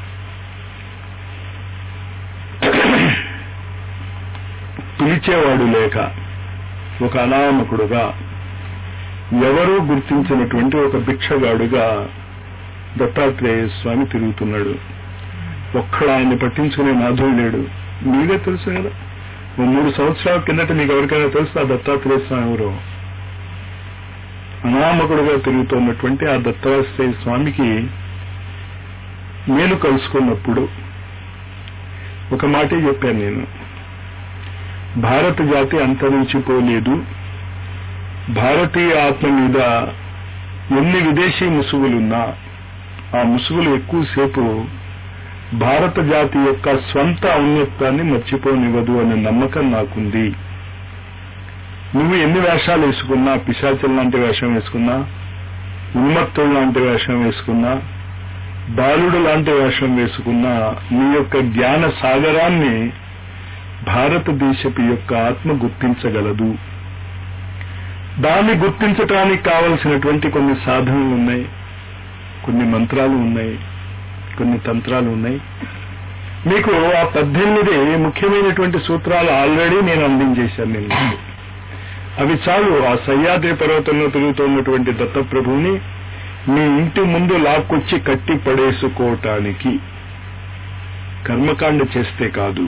పిలిచేవాడు లేక ఒక అనామకుడుగా ఎవరూ గుర్తించినటువంటి ఒక భిక్షగాడుగా దత్తాత్రేయ స్వామి తిరుగుతున్నాడు ఒక్కడు ఆయన్ని పట్టించుకునే మాధువు లేడు మీరే తెలుసు కదా ఓ మూడు సంవత్సరాల కిందట మీకు ఎవరికైనా తెలుసు ఆ దత్తాత్రేయ స్వామి ఎవరో అనామకుడుగా తిరుగుతున్నటువంటి ఆ దత్తాత్రేయ స్వామికి నేను కలుసుకున్నప్పుడు ఒక మాటే చెప్పాను నేను భారత జాతి అంతరించిపోలేదు భారతీయ ఆత్మ మీద ఎన్ని విదేశీ ముసుగులున్నా ఆ ముసుగులు ఎక్కువసేపు భారత జాతి యొక్క స్వంత ఔన్నత్యాన్ని మర్చిపోనివ్వదు అనే నమ్మకం నాకుంది నువ్వు ఎన్ని వేషాలు వేసుకున్నా పిశాచుల లాంటి వేషం వేసుకున్నా ఉన్మత్తుల లాంటి వేషం వేసుకున్నా బాలుడు లాంటి వేషం వేసుకున్నా నీ యొక్క జ్ఞాన సాగరాన్ని భారతదేశపు యొక్క ఆత్మ గుర్తించగలదు దాన్ని గుర్తించటానికి కావలసినటువంటి కొన్ని సాధనలు ఉన్నాయి కొన్ని మంత్రాలు ఉన్నాయి కొన్ని తంత్రాలు ఉన్నాయి మీకు ఆ పద్దెనిమిది ముఖ్యమైనటువంటి సూత్రాలు ఆల్రెడీ నేను అందించేశాను నేను మీకు. అవి చాలు ఆ సహ్యాద్రి పర్వతంలో తిరుగుతున్నటువంటి దత్తప్రభువుని మీ ఇంటి ముందు లాక్కొచ్చి కట్టి పడేసుకోవటానికి కర్మకాండ చేస్తే కాదు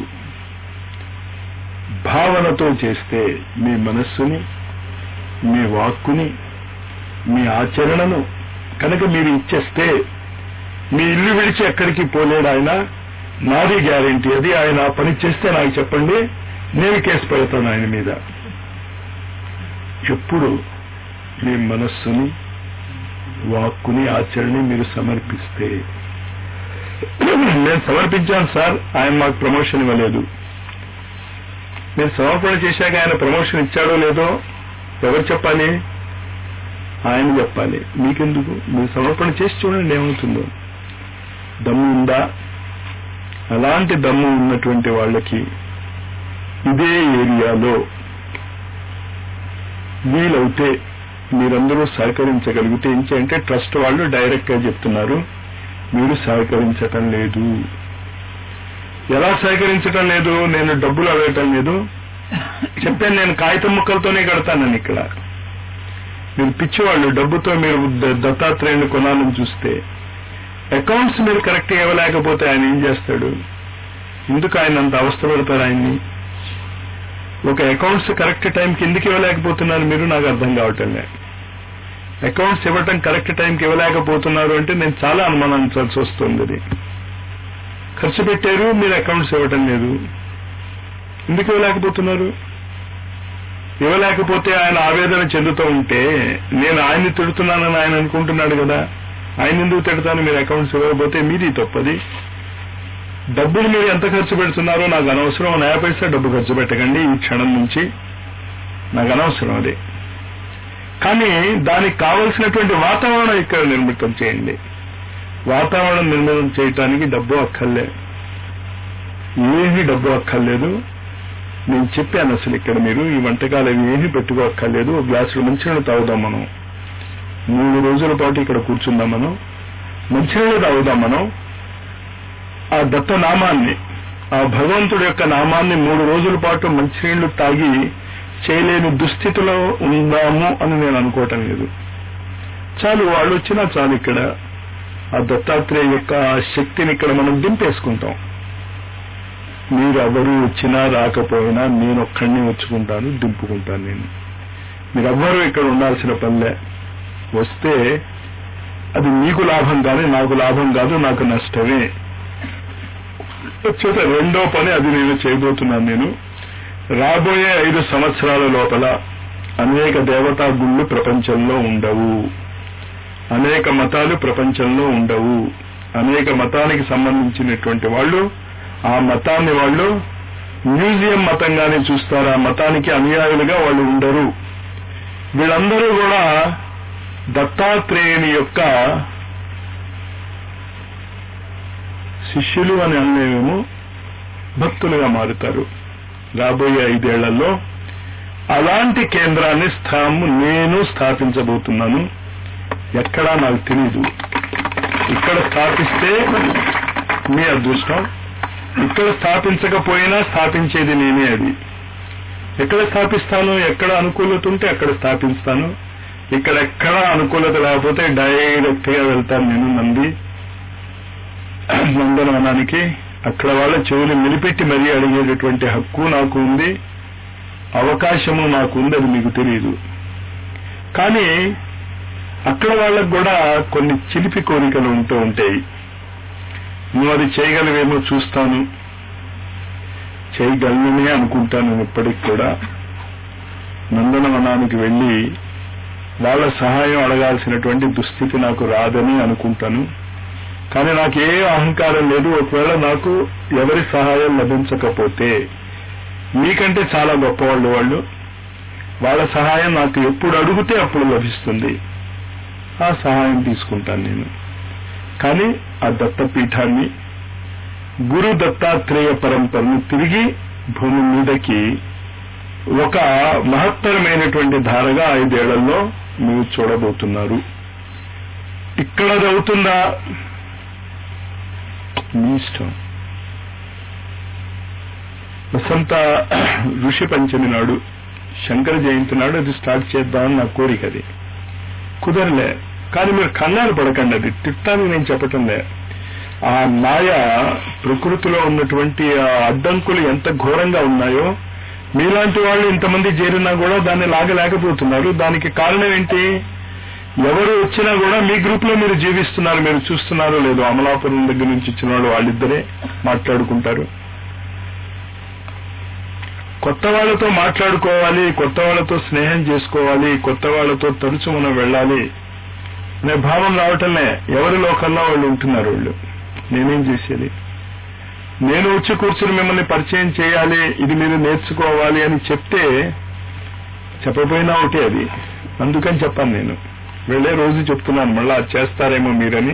భావనతో చేస్తే మీ మనస్సుని మీ వాక్కుని మీ ఆచరణను కనుక మీరు ఇచ్చేస్తే మీ ఇల్లు విడిచి ఎక్కడికి పోలేడు ఆయన నాది గ్యారెంటీ అది ఆయన ఆ పని చేస్తే నాకు చెప్పండి నేను కేసు పెడతాను ఆయన మీద ఎప్పుడు మీ మనస్సుని వాక్కుని ఆచరణని మీరు సమర్పిస్తే నేను సమర్పించాను సార్ ఆయన మాకు ప్రమోషన్ ఇవ్వలేదు నేను సమర్పణ చేశాక ఆయన ప్రమోషన్ ఇచ్చాడో లేదో ఎవరు చెప్పాలి ఆయన చెప్పాలి మీకెందుకు మీరు సమర్పణ చేసి చూడండి ఏమవుతుందో దమ్ము ఉందా అలాంటి దమ్ము ఉన్నటువంటి వాళ్ళకి ఇదే ఏరియాలో వీలవుతే మీరందరూ సహకరించగలిగితే ఏం చేయంటే ట్రస్ట్ వాళ్ళు డైరెక్ట్ గా చెప్తున్నారు మీరు సహకరించటం లేదు ఎలా సహకరించటం లేదు నేను డబ్బులు అడగటం లేదు చెప్పాను నేను కాగితం ముక్కలతోనే కడతానని ఇక్కడ మీరు పిచ్చివాళ్ళు డబ్బుతో మీరు ద- దత్తాత్రేయుని కొనాలని చూస్తే అకౌంట్స్ మీరు కరెక్ట్ ఇవ్వలేకపోతే ఆయన ఏం చేస్తాడు ఎందుకు ఆయన అంత అవస్థ పెడతారు ఆయన్ని ఒక అకౌంట్స్ కరెక్ట్ టైంకి ఎందుకు ఇవ్వలేకపోతున్నారు మీరు నాకు అర్థం కావటం లేదు అకౌంట్స్ ఇవ్వటం కరెక్ట్ టైంకి ఇవ్వలేకపోతున్నారు అంటే నేను చాలా అనుమానించాల్సి వస్తుంది అది ఖర్చు పెట్టారు మీరు అకౌంట్స్ ఇవ్వటం లేదు ఎందుకు ఇవ్వలేకపోతున్నారు ఇవ్వలేకపోతే ఆయన ఆవేదన చెందుతూ ఉంటే నేను ఆయన్ని తిడుతున్నానని ఆయన అనుకుంటున్నాడు కదా ఆయన ఎందుకు తిడతాను మీరు అకౌంట్స్ ఇవ్వకపోతే మీది తప్పది డబ్బులు మీరు ఎంత ఖర్చు పెడుతున్నారో నాకు అనవసరం నయా పైసా డబ్బు ఖర్చు పెట్టకండి ఈ క్షణం నుంచి నాకు అనవసరం అది కానీ దానికి కావలసినటువంటి వాతావరణం ఇక్కడ నిర్మితం చేయండి వాతావరణం నిర్మాణం చేయటానికి డబ్బు అక్కర్లే ఏమీ డబ్బు అక్కర్లేదు నేను చెప్పాను అసలు ఇక్కడ మీరు ఈ వంటకాలు అవి ఏమీ పెట్టుకోక్కర్లేదు ఒక గ్లాసులు మంచినీళ్ళు తాగుదాం మనం మూడు రోజుల పాటు ఇక్కడ కూర్చుందాం మనం మంచినీళ్ళు తాగుదాం మనం ఆ దత్త నామాన్ని ఆ భగవంతుడి యొక్క నామాన్ని మూడు రోజుల పాటు మంచినీళ్లు తాగి చేయలేని దుస్థితిలో ఉందాము అని నేను అనుకోవటం లేదు చాలు వాళ్ళు వచ్చినా చాలు ఇక్కడ ఆ దత్తాత్రేయ యొక్క శక్తిని ఇక్కడ మనం దింపేసుకుంటాం మీరు ఎవరు వచ్చినా రాకపోయినా నేను ఒక్కడిని వచ్చుకుంటాను దింపుకుంటాను నేను మీరెవ్వరూ ఇక్కడ ఉండాల్సిన పనిలే వస్తే అది మీకు లాభం కానీ నాకు లాభం కాదు నాకు నష్టమే వచ్చేత రెండో పని అది నేను చేయబోతున్నాను నేను రాబోయే ఐదు సంవత్సరాల లోపల అనేక దేవతా గుళ్ళు ప్రపంచంలో ఉండవు అనేక మతాలు ప్రపంచంలో ఉండవు అనేక మతానికి సంబంధించినటువంటి వాళ్ళు ఆ మతాన్ని వాళ్ళు మ్యూజియం మతంగానే చూస్తారు ఆ మతానికి అనుయాయులుగా వాళ్ళు ఉండరు వీళ్ళందరూ కూడా దత్తాత్రేయుని యొక్క శిష్యులు అని అనేవేమో భక్తులుగా మారుతారు రాబోయే ఐదేళ్లలో అలాంటి కేంద్రాన్ని స్థాము నేను స్థాపించబోతున్నాను ఎక్కడా నాకు తెలీదు ఇక్కడ స్థాపిస్తే మీ అదృష్టం ఇక్కడ స్థాపించకపోయినా స్థాపించేది నేనే అది ఎక్కడ స్థాపిస్తాను ఎక్కడ అనుకూలత ఉంటే అక్కడ స్థాపిస్తాను ఇక్కడ ఎక్కడ అనుకూలత లేకపోతే డైరెక్ట్ గా వెళ్తాను నేను నంది నందనవనానికి అక్కడ వాళ్ళ చెవులు నిలిపెట్టి మరీ అడిగేటటువంటి హక్కు నాకు ఉంది అవకాశము నాకు ఉంది అది మీకు తెలియదు కానీ అక్కడ వాళ్ళకు కూడా కొన్ని చిలిపి కోరికలు ఉంటూ ఉంటాయి నువ్వు అది చేయగలవేమో చూస్తాను చేయగలననే అనుకుంటాను నేను ఇప్పటికి కూడా నందనవనానికి వెళ్ళి వాళ్ళ సహాయం అడగాల్సినటువంటి దుస్థితి నాకు రాదని అనుకుంటాను కానీ నాకు ఏ అహంకారం లేదు ఒకవేళ నాకు ఎవరి సహాయం లభించకపోతే మీకంటే చాలా గొప్పవాళ్ళు వాళ్ళు వాళ్ళ సహాయం నాకు ఎప్పుడు అడిగితే అప్పుడు లభిస్తుంది ఆ సహాయం తీసుకుంటాను నేను కానీ ఆ దత్తపీఠాన్ని గురు దత్తాత్రేయ పరంపరను తిరిగి భూమి మీదకి ఒక మహత్తరమైనటువంటి ధారగా ఐదేళ్లలో మీరు చూడబోతున్నారు ఇక్కడ అది అవుతుందా మీ ఇష్టం వసంత ఋషి పంచమి నాడు శంకర జయంతి నాడు అది స్టార్ట్ చేద్దామని నా కోరిక అది కుదరలే కానీ మీరు కంగారు పడకండి అది తిట్టాలని నేను చెప్పటంలే ఆ మాయ ప్రకృతిలో ఉన్నటువంటి ఆ అడ్డంకులు ఎంత ఘోరంగా ఉన్నాయో మీలాంటి వాళ్ళు ఇంతమంది చేరినా కూడా దాన్ని లాగలేకపోతున్నారు దానికి కారణం ఏంటి ఎవరు వచ్చినా కూడా మీ గ్రూప్ లో మీరు జీవిస్తున్నారు మీరు చూస్తున్నారో లేదో అమలాపురం దగ్గర నుంచి వచ్చిన వాళ్ళు వాళ్ళిద్దరే మాట్లాడుకుంటారు కొత్త వాళ్ళతో మాట్లాడుకోవాలి కొత్త వాళ్ళతో స్నేహం చేసుకోవాలి కొత్త వాళ్ళతో తరచు మనం వెళ్ళాలి అనే భావం రావటంలే ఎవరి లోకల్లో వాళ్ళు ఉంటున్నారు వాళ్ళు నేనేం చేసేది నేను వచ్చి కూర్చుని మిమ్మల్ని పరిచయం చేయాలి ఇది మీరు నేర్చుకోవాలి అని చెప్తే చెప్పపోయినా ఒకటే అది అందుకని చెప్పాను నేను వెళ్ళే రోజు చెప్తున్నాను మళ్ళా అది చేస్తారేమో మీరని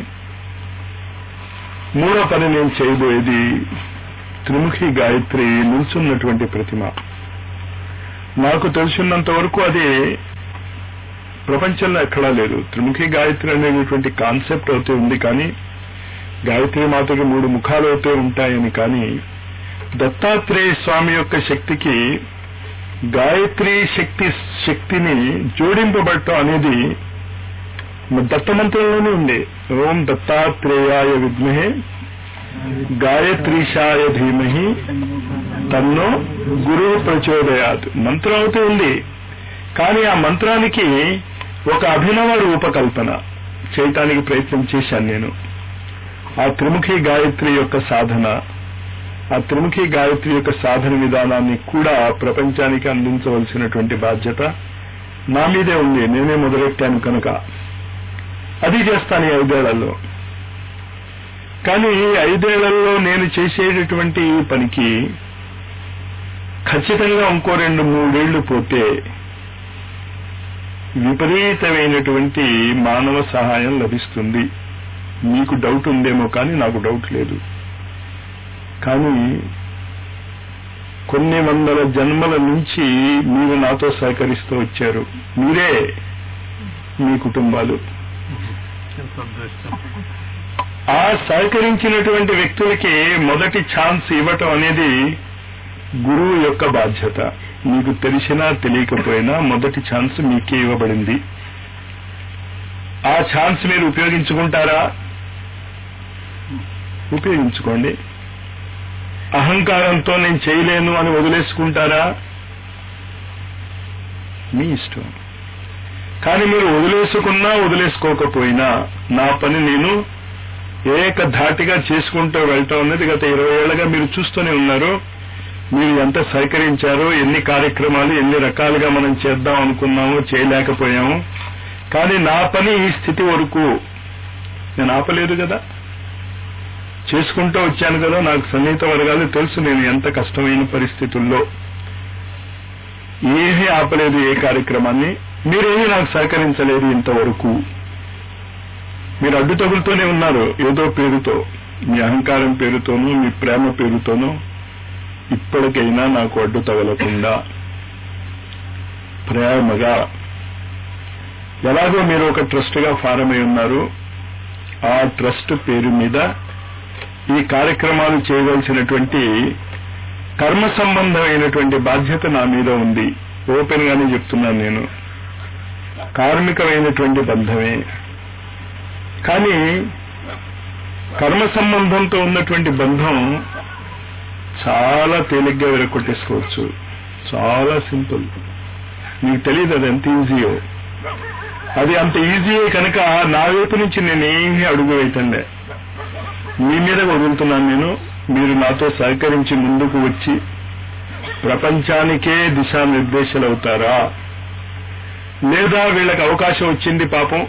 మూడో పని నేను చేయబోయేది త్రిముఖి గాయత్రి నిల్చున్నటువంటి ప్రతిమ నాకు తెలిసినంత వరకు అది ప్రపంచంలో ఎక్కడా లేదు త్రిముఖి గాయత్రి అనేటువంటి కాన్సెప్ట్ అయితే ఉంది కానీ గాయత్రి మాతకి మూడు ముఖాలు అయితే ఉంటాయని కానీ దత్తాత్రేయ స్వామి యొక్క శక్తికి గాయత్రి శక్తి శక్తిని జోడింపబడటం అనేది దత్తమంత్రంలోనే ఉంది ఓం దత్తాత్రేయాయ విద్మహే గాయత్రీశాయ ధీమహి తన్నో గురువు ప్రచోదయాత్ మంత్రం అయితే ఉంది కానీ ఆ మంత్రానికి ఒక అభినవ రూపకల్పన చేయటానికి ప్రయత్నం చేశాను నేను ఆ త్రిముఖి గాయత్రి యొక్క సాధన ఆ త్రిముఖి గాయత్రి యొక్క సాధన విధానాన్ని కూడా ప్రపంచానికి అందించవలసినటువంటి బాధ్యత నా మీదే ఉంది నేనే మొదలెట్టాను కనుక అది చేస్తాను ఈ ఐదేళ్లలో కానీ ఈ ఐదేళ్లలో నేను చేసేటటువంటి ఈ పనికి ఖచ్చితంగా ఇంకో రెండు మూడేళ్లు పోతే విపరీతమైనటువంటి మానవ సహాయం లభిస్తుంది మీకు డౌట్ ఉందేమో కానీ నాకు డౌట్ లేదు కానీ కొన్ని వందల జన్మల నుంచి మీరు నాతో సహకరిస్తూ వచ్చారు మీరే మీ కుటుంబాలు ఆ సహకరించినటువంటి వ్యక్తులకి మొదటి ఛాన్స్ ఇవ్వటం అనేది గురువు యొక్క బాధ్యత మీకు తెలిసినా తెలియకపోయినా మొదటి ఛాన్స్ మీకే ఇవ్వబడింది ఆ ఛాన్స్ మీరు ఉపయోగించుకుంటారా ఉపయోగించుకోండి అహంకారంతో నేను చేయలేను అని వదిలేసుకుంటారా మీ ఇష్టం కానీ మీరు వదిలేసుకున్నా వదిలేసుకోకపోయినా నా పని నేను ఏకధాటిగా చేసుకుంటూ వెళ్తాం అన్నది గత ఇరవై ఏళ్ళగా మీరు చూస్తూనే ఉన్నారు మీరు ఎంత సహకరించారో ఎన్ని కార్యక్రమాలు ఎన్ని రకాలుగా మనం చేద్దాం అనుకున్నామో చేయలేకపోయాము కానీ నా పని ఈ స్థితి వరకు నేను ఆపలేదు కదా చేసుకుంటూ వచ్చాను కదా నాకు సన్నిహిత వర్గాలు తెలుసు నేను ఎంత కష్టమైన పరిస్థితుల్లో ఏమీ ఆపలేదు ఏ కార్యక్రమాన్ని మీరేమీ నాకు సహకరించలేదు ఇంతవరకు మీరు అడ్డు తగులుతూనే ఉన్నారు ఏదో పేరుతో మీ అహంకారం పేరుతోనూ మీ ప్రేమ పేరుతోనూ ఇప్పటికైనా నాకు అడ్డు తగలకుండా ప్రేమగా ఎలాగో మీరు ఒక ట్రస్ట్ గా ఫారం అయి ఉన్నారు ఆ ట్రస్ట్ పేరు మీద ఈ కార్యక్రమాలు చేయవలసినటువంటి కర్మ సంబంధమైనటువంటి బాధ్యత నా మీద ఉంది ఓపెన్ గానే చెప్తున్నాను నేను కార్మికమైనటువంటి బంధమే కానీ కర్మ సంబంధంతో ఉన్నటువంటి బంధం చాలా తేలిగ్గా విరగొట్టేసుకోవచ్చు చాలా సింపుల్ మీకు తెలియదు అది ఎంత ఈజీయో అది అంత ఈజీయే కనుక నా వైపు నుంచి నేను ఏమీ అడుగు వేయటంలే మీ మీద వదులుతున్నాను నేను మీరు నాతో సహకరించి ముందుకు వచ్చి ప్రపంచానికే దిశానిర్దేశాలు అవుతారా లేదా వీళ్ళకి అవకాశం వచ్చింది పాపం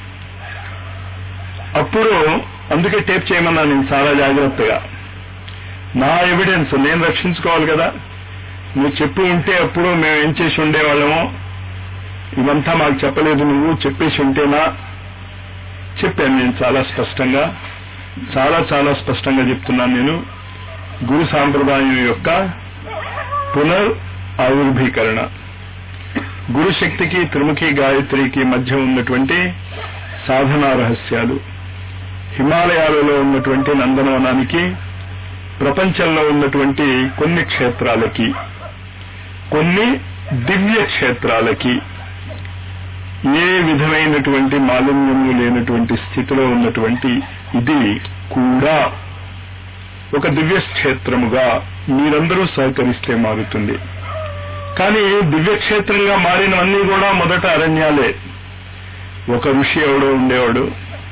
అప్పుడు అందుకే టేప్ చేయమన్నా నేను చాలా జాగ్రత్తగా నా ఎవిడెన్స్ నేను రక్షించుకోవాలి కదా నువ్వు చెప్పి ఉంటే అప్పుడు మేము ఏం చేసి ఉండేవాళ్ళమో ఇవంతా మాకు చెప్పలేదు నువ్వు చెప్పేసి ఉంటేనా చెప్పాను నేను చాలా స్పష్టంగా చాలా చాలా స్పష్టంగా చెప్తున్నాను నేను గురు సాంప్రదాయం యొక్క పునర్ ఆవిర్భీకరణ గురు శక్తికి త్రిముఖి గాయత్రికి మధ్య ఉన్నటువంటి సాధనా రహస్యాలు హిమాలయాలలో ఉన్నటువంటి నందనవనానికి ప్రపంచంలో ఉన్నటువంటి కొన్ని క్షేత్రాలకి కొన్ని దివ్య క్షేత్రాలకి ఏ విధమైనటువంటి మాలిన్యము లేనటువంటి స్థితిలో ఉన్నటువంటి ఇది కూడా ఒక దివ్య క్షేత్రముగా మీరందరూ సహకరిస్తే మారుతుంది కానీ దివ్యక్షేత్రంగా మారినవన్నీ కూడా మొదట అరణ్యాలే ఒక ఋషి ఎవడో ఉండేవాడు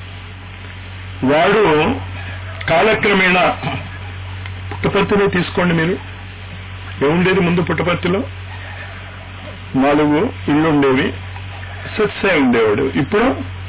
వాడు కాలక్రమేణా పుట్టపర్తిలో తీసుకోండి మీరు ఏముండేది ముందు పుట్టపర్తిలో నాలుగు ఇళ్ళు ఉండేవి సత్సే ఉండేవాడు ఇప్పుడు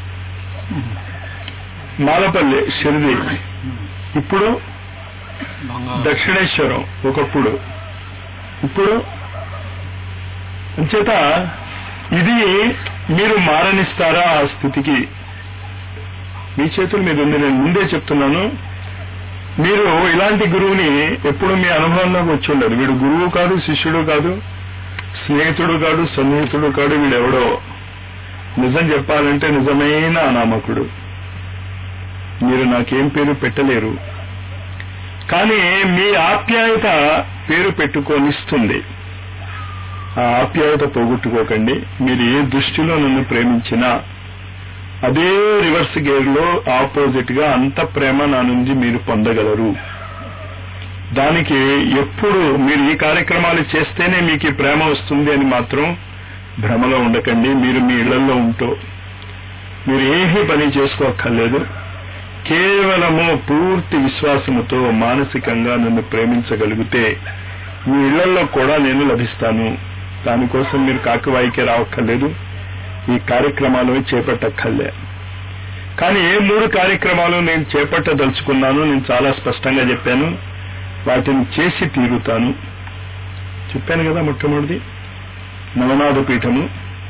మాలపల్లి షిరిడి ఇప్పుడు దక్షిణేశ్వరం ఒకప్పుడు ఇప్పుడు అంచేత ఇది మీరు మారనిస్తారా ఆ స్థితికి మీ చేతుల మీద ఉంది నేను ముందే చెప్తున్నాను మీరు ఇలాంటి గురువుని ఎప్పుడు మీ అనుభవంలోకి వచ్చి ఉండదు వీడు గురువు కాదు శిష్యుడు కాదు స్నేహితుడు కాదు సన్నిహితుడు కాదు వీడెవడో నిజం చెప్పాలంటే నిజమైన అనామకుడు మీరు నాకేం పేరు పెట్టలేరు కానీ మీ ఆప్యాయత పేరు పెట్టుకొనిస్తుంది ఆ ఆప్యాయత పోగొట్టుకోకండి మీరు ఏ దృష్టిలో నన్ను ప్రేమించినా అదే రివర్స్ గేర్ లో ఆపోజిట్ గా అంత ప్రేమ నా నుంచి మీరు పొందగలరు దానికి ఎప్పుడు మీరు ఈ కార్యక్రమాలు చేస్తేనే మీకు ఈ ప్రేమ వస్తుంది అని మాత్రం భ్రమలో ఉండకండి మీరు మీ ఇళ్లలో ఉంటూ మీరు ఏమీ పని చేసుకోక్కర్లేదు కేవలము పూర్తి విశ్వాసముతో మానసికంగా నన్ను ప్రేమించగలిగితే మీ ఇళ్లలో కూడా నేను లభిస్తాను దానికోసం మీరు కాకివాయికే రావక్కర్లేదు ఈ కార్యక్రమాలు చేపట్టక్కర్లే కానీ ఏ మూడు కార్యక్రమాలు నేను చేపట్టదలుచుకున్నాను నేను చాలా స్పష్టంగా చెప్పాను వాటిని చేసి తీరుతాను చెప్పాను కదా మొట్టమొదటిది నవనాథ పీఠము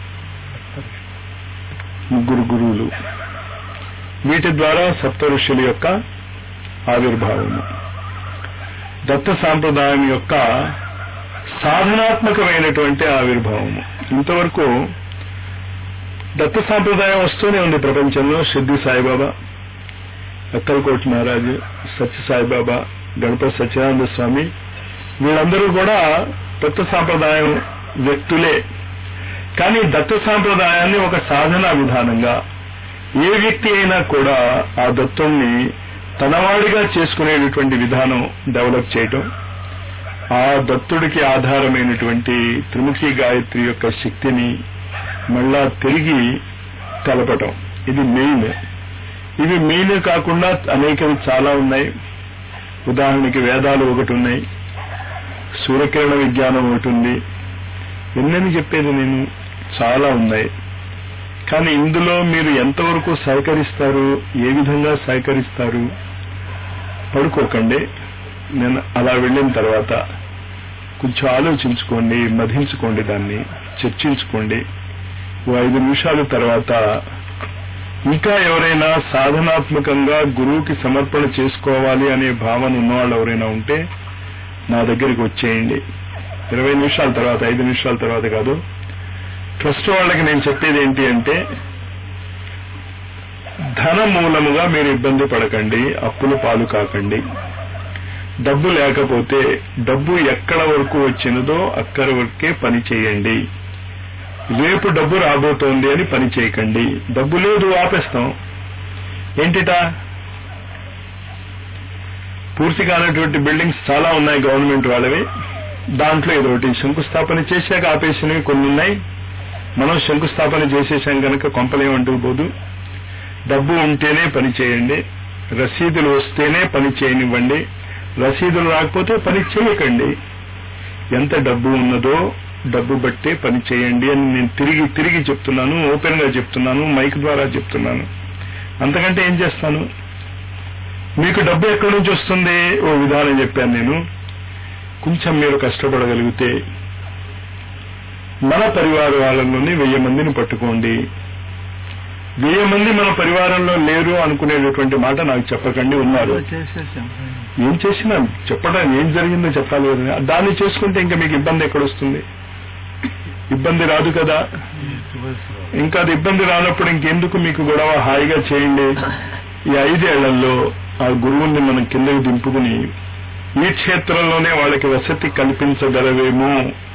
ముగ్గురు గురువులు వీటి ద్వారా సప్త ఋషుల యొక్క ఆవిర్భావము దత్త సాంప్రదాయం యొక్క సాధనాత్మకమైనటువంటి ఆవిర్భావము ఇంతవరకు దత్త సాంప్రదాయం వస్తూనే ఉంది ప్రపంచంలో సిద్ధి సాయిబాబా అక్కలకోటి మహారాజు సత్య సాయిబాబా గణపతి సత్యానంద స్వామి వీళ్ళందరూ కూడా దత్త సాంప్రదాయం వ్యక్తులే కానీ దత్త సాంప్రదాయాన్ని ఒక సాధన విధానంగా ఏ వ్యక్తి అయినా కూడా ఆ దత్తుణ్ణి తనవాడిగా చేసుకునేటటువంటి విధానం డెవలప్ చేయటం ఆ దత్తుడికి ఆధారమైనటువంటి త్రిముఖి గాయత్రి యొక్క శక్తిని మళ్ళా తిరిగి కలపటం ఇది మెయిన్ ఇవి మెయిన్ కాకుండా అనేకవి చాలా ఉన్నాయి ఉదాహరణకి వేదాలు ఒకటి ఉన్నాయి సూర్యకిరణ విజ్ఞానం ఒకటి ఉంది ఎన్నని చెప్పేది నేను చాలా ఉన్నాయి కానీ ఇందులో మీరు ఎంతవరకు సహకరిస్తారు ఏ విధంగా సహకరిస్తారు పడుకోకండి నేను అలా వెళ్ళిన తర్వాత కొంచెం ఆలోచించుకోండి మధించుకోండి దాన్ని చర్చించుకోండి ఓ ఐదు నిమిషాల తర్వాత ఇంకా ఎవరైనా సాధనాత్మకంగా గురువుకి సమర్పణ చేసుకోవాలి అనే భావన ఉన్నవాళ్ళు ఎవరైనా ఉంటే నా దగ్గరికి వచ్చేయండి ఇరవై నిమిషాల తర్వాత ఐదు నిమిషాల తర్వాత కాదు ట్రస్ట్ వాళ్ళకి నేను చెప్పేది ఏంటి అంటే ధన మూలముగా మీరు ఇబ్బంది పడకండి అప్పుల పాలు కాకండి డబ్బు లేకపోతే డబ్బు ఎక్కడ వరకు వచ్చినదో అక్కడి వరకే పని చేయండి రేపు డబ్బు రాబోతోంది అని పని చేయకండి డబ్బు లేదు ఆపేస్తాం ఏంటిటా పూర్తి కానటువంటి బిల్డింగ్స్ చాలా ఉన్నాయి గవర్నమెంట్ వాళ్ళవి దాంట్లో ఏదో ఒకటి శంకుస్థాపన చేశాక ఆపేసినవి కొన్ని ఉన్నాయి మనం శంకుస్థాపన చేసేసాం కనుక కొంపలేమంటూ పోదు డబ్బు ఉంటేనే పని చేయండి రసీదులు వస్తేనే పని చేయనివ్వండి రసీదులు రాకపోతే పని చేయకండి ఎంత డబ్బు ఉన్నదో డబ్బు బట్టే పని చేయండి అని నేను తిరిగి తిరిగి చెప్తున్నాను ఓపెన్ గా చెప్తున్నాను మైక్ ద్వారా చెప్తున్నాను అంతకంటే ఏం చేస్తాను మీకు డబ్బు ఎక్కడి నుంచి వస్తుంది ఓ విధానం చెప్పాను నేను కొంచెం మీరు కష్టపడగలిగితే మన పరివార వాళ్ళలోని వెయ్యి మందిని పట్టుకోండి వెయ్యి మంది మన పరివారంలో లేరు అనుకునేటటువంటి మాట నాకు చెప్పకండి ఉన్నారు చేసేసాం ఏం చేసినా చెప్పడం ఏం జరిగిందో చెప్పాలి కదా దాన్ని చేసుకుంటే ఇంకా మీకు ఇబ్బంది ఎక్కడొస్తుంది ఇబ్బంది రాదు కదా ఇంకా అది ఇబ్బంది రానప్పుడు ఇంకెందుకు మీకు గొడవ హాయిగా చేయండి ఈ ఐదేళ్లలో ఆ గురువుని మనం కిందకి దింపుకుని ఈ క్షేత్రంలోనే వాళ్ళకి వసతి కల్పించగలవేమో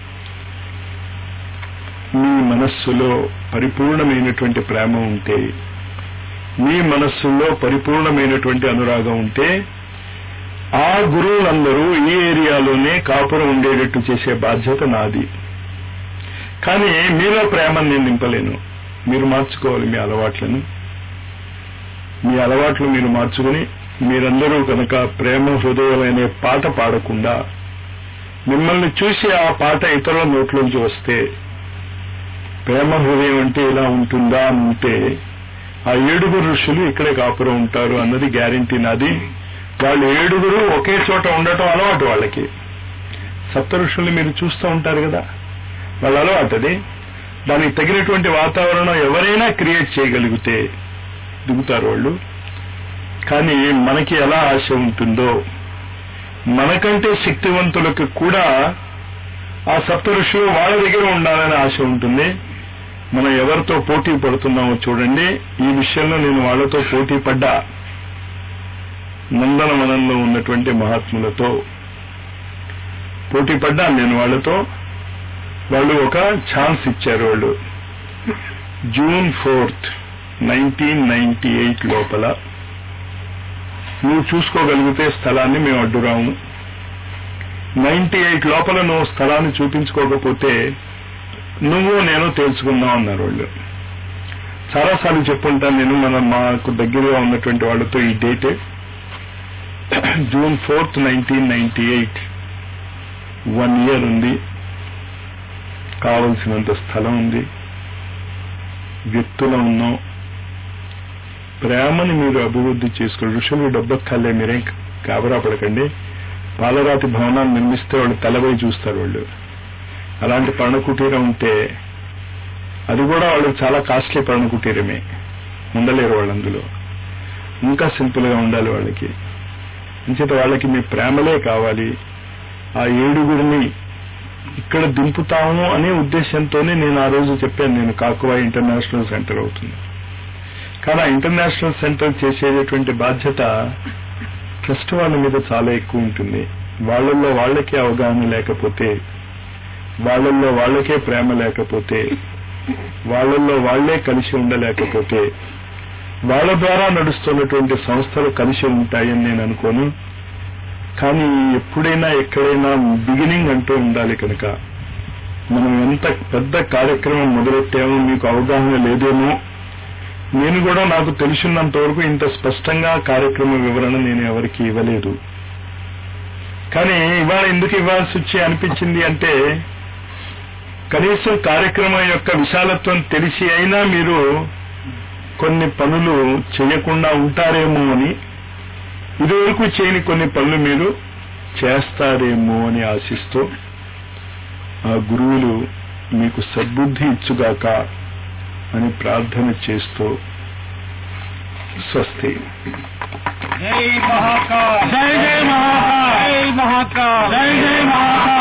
మీ మనస్సులో పరిపూర్ణమైనటువంటి ప్రేమ ఉంటే మీ మనస్సులో పరిపూర్ణమైనటువంటి అనురాగం ఉంటే ఆ గురువులందరూ ఈ ఏరియాలోనే కాపురం ఉండేటట్టు చేసే బాధ్యత నాది కానీ మీలో ప్రేమను నేను నింపలేను మీరు మార్చుకోవాలి మీ అలవాట్లను మీ అలవాట్లు మీరు మార్చుకుని మీరందరూ కనుక ప్రేమ హృదయం అనే పాట పాడకుండా మిమ్మల్ని చూసి ఆ పాట ఇతరుల నోట్లోంచి వస్తే ప్రేమ హృదయం అంటే ఇలా ఉంటుందా అని ఉంటే ఆ ఏడుగురు ఋషులు ఇక్కడే కాపురం ఉంటారు అన్నది గ్యారంటీ నాది వాళ్ళు ఏడుగురు ఒకే చోట ఉండటం అలవాటు వాళ్ళకి సప్త ఋషుల్ని మీరు చూస్తూ ఉంటారు కదా వాళ్ళ అలవాటు అది దానికి తగినటువంటి వాతావరణం ఎవరైనా క్రియేట్ చేయగలిగితే దిగుతారు వాళ్ళు కానీ మనకి ఎలా ఆశ ఉంటుందో మనకంటే శక్తివంతులకు కూడా ఆ సప్త ఋషులు వాళ్ళ దగ్గర ఉండాలని ఆశ ఉంటుంది మనం ఎవరితో పోటీ పడుతున్నామో చూడండి ఈ విషయంలో నేను వాళ్ళతో పోటీ పడ్డా నందనవనంలో ఉన్నటువంటి మహాత్ములతో పోటీ పడ్డాను నేను వాళ్ళతో వాళ్ళు ఒక ఛాన్స్ ఇచ్చారు వాళ్ళు June fourth nineteen ninety eight లోపల నువ్వు చూసుకోగలిగితే స్థలాన్ని మేము అడ్డురాము నైన్టీ ఎయిట్ లోపల నువ్వు స్థలాన్ని చూపించుకోకపోతే నువ్వు నేను తెలుసుకుందాం అన్నారు వాళ్ళు చాలాసార్లు చెప్పుంటాను నేను మన మాకు దగ్గరగా ఉన్నటువంటి వాళ్ళతో ఈ date June fourth nineteen ninety eight one year ఉంది కావలసినంత స్థలం ఉంది వ్యక్తులు ఉన్నాం ప్రేమని మీరు అభివృద్ధి చేసుకోండి ఋషులు డబ్బక్కర్లే మీరేం కాబరా పడకండి పాలరాతి భవనాన్ని నిర్మిస్తే వాళ్ళు తలవై చూస్తారు వాళ్ళు అలాంటి పర్ణకుటీరం ఉంటే అది కూడా వాళ్ళకి చాలా కాస్ట్లీ పర్ణకుటీరమే ఉండలేరు వాళ్ళు అందులో ఇంకా సింపుల్ గా ఉండాలి వాళ్ళకి అంచేత వాళ్ళకి మీ ప్రేమలే కావాలి ఆ ఏడుగురిని ఇక్కడ దింపుతాము అనే ఉద్దేశంతోనే నేను ఆ రోజు చెప్పాను నేను కాకువా ఇంటర్నేషనల్ సెంటర్ అవుతుంది కానీ ఆ ఇంటర్నేషనల్ సెంటర్ చేసేటటువంటి బాధ్యత ట్రస్ట్ వాళ్ళ మీద చాలా ఎక్కువ ఉంటుంది వాళ్ళల్లో వాళ్ళకే అవగాహన లేకపోతే వాళ్ళల్లో వాళ్ళకే ప్రేమ లేకపోతే వాళ్ళల్లో వాళ్లే కలిసి ఉండలేకపోతే వాళ్ళ ద్వారా నడుస్తున్నటువంటి సంస్థలు కలిసి ఉంటాయని నేను అనుకోను కానీ ఎప్పుడైనా ఎక్కడైనా బిగినింగ్ అంటూ ఉండాలి కనుక మనం ఎంత పెద్ద కార్యక్రమం మొదలెట్టామో మీకు అవగాహన లేదేమో నేను కూడా నాకు తెలిసినంత వరకు ఇంత స్పష్టంగా కార్యక్రమ వివరణ నేను ఎవరికి ఇవ్వలేదు కానీ ఇవాళ ఎందుకు ఇవ్వాల్సి వచ్చి అనిపించింది అంటే కనీసం కార్యక్రమం యొక్క విశాలత్వం తెలిసి అయినా మీరు కొన్ని పనులు చేయకుండా ఉంటారేమో అని ఇదివరకు చేయని కొన్ని పనులు మీరు చేస్తారేమో అని ఆశిస్తూ ఆ గురువులు మీకు సద్బుద్ధి ఇచ్చుగాక అని ప్రార్థన చేస్తూ స్వస్తి జై మహాకాల్ జై జై మహాకాల్ జై మహాకాల్ జై జై మహాకాల్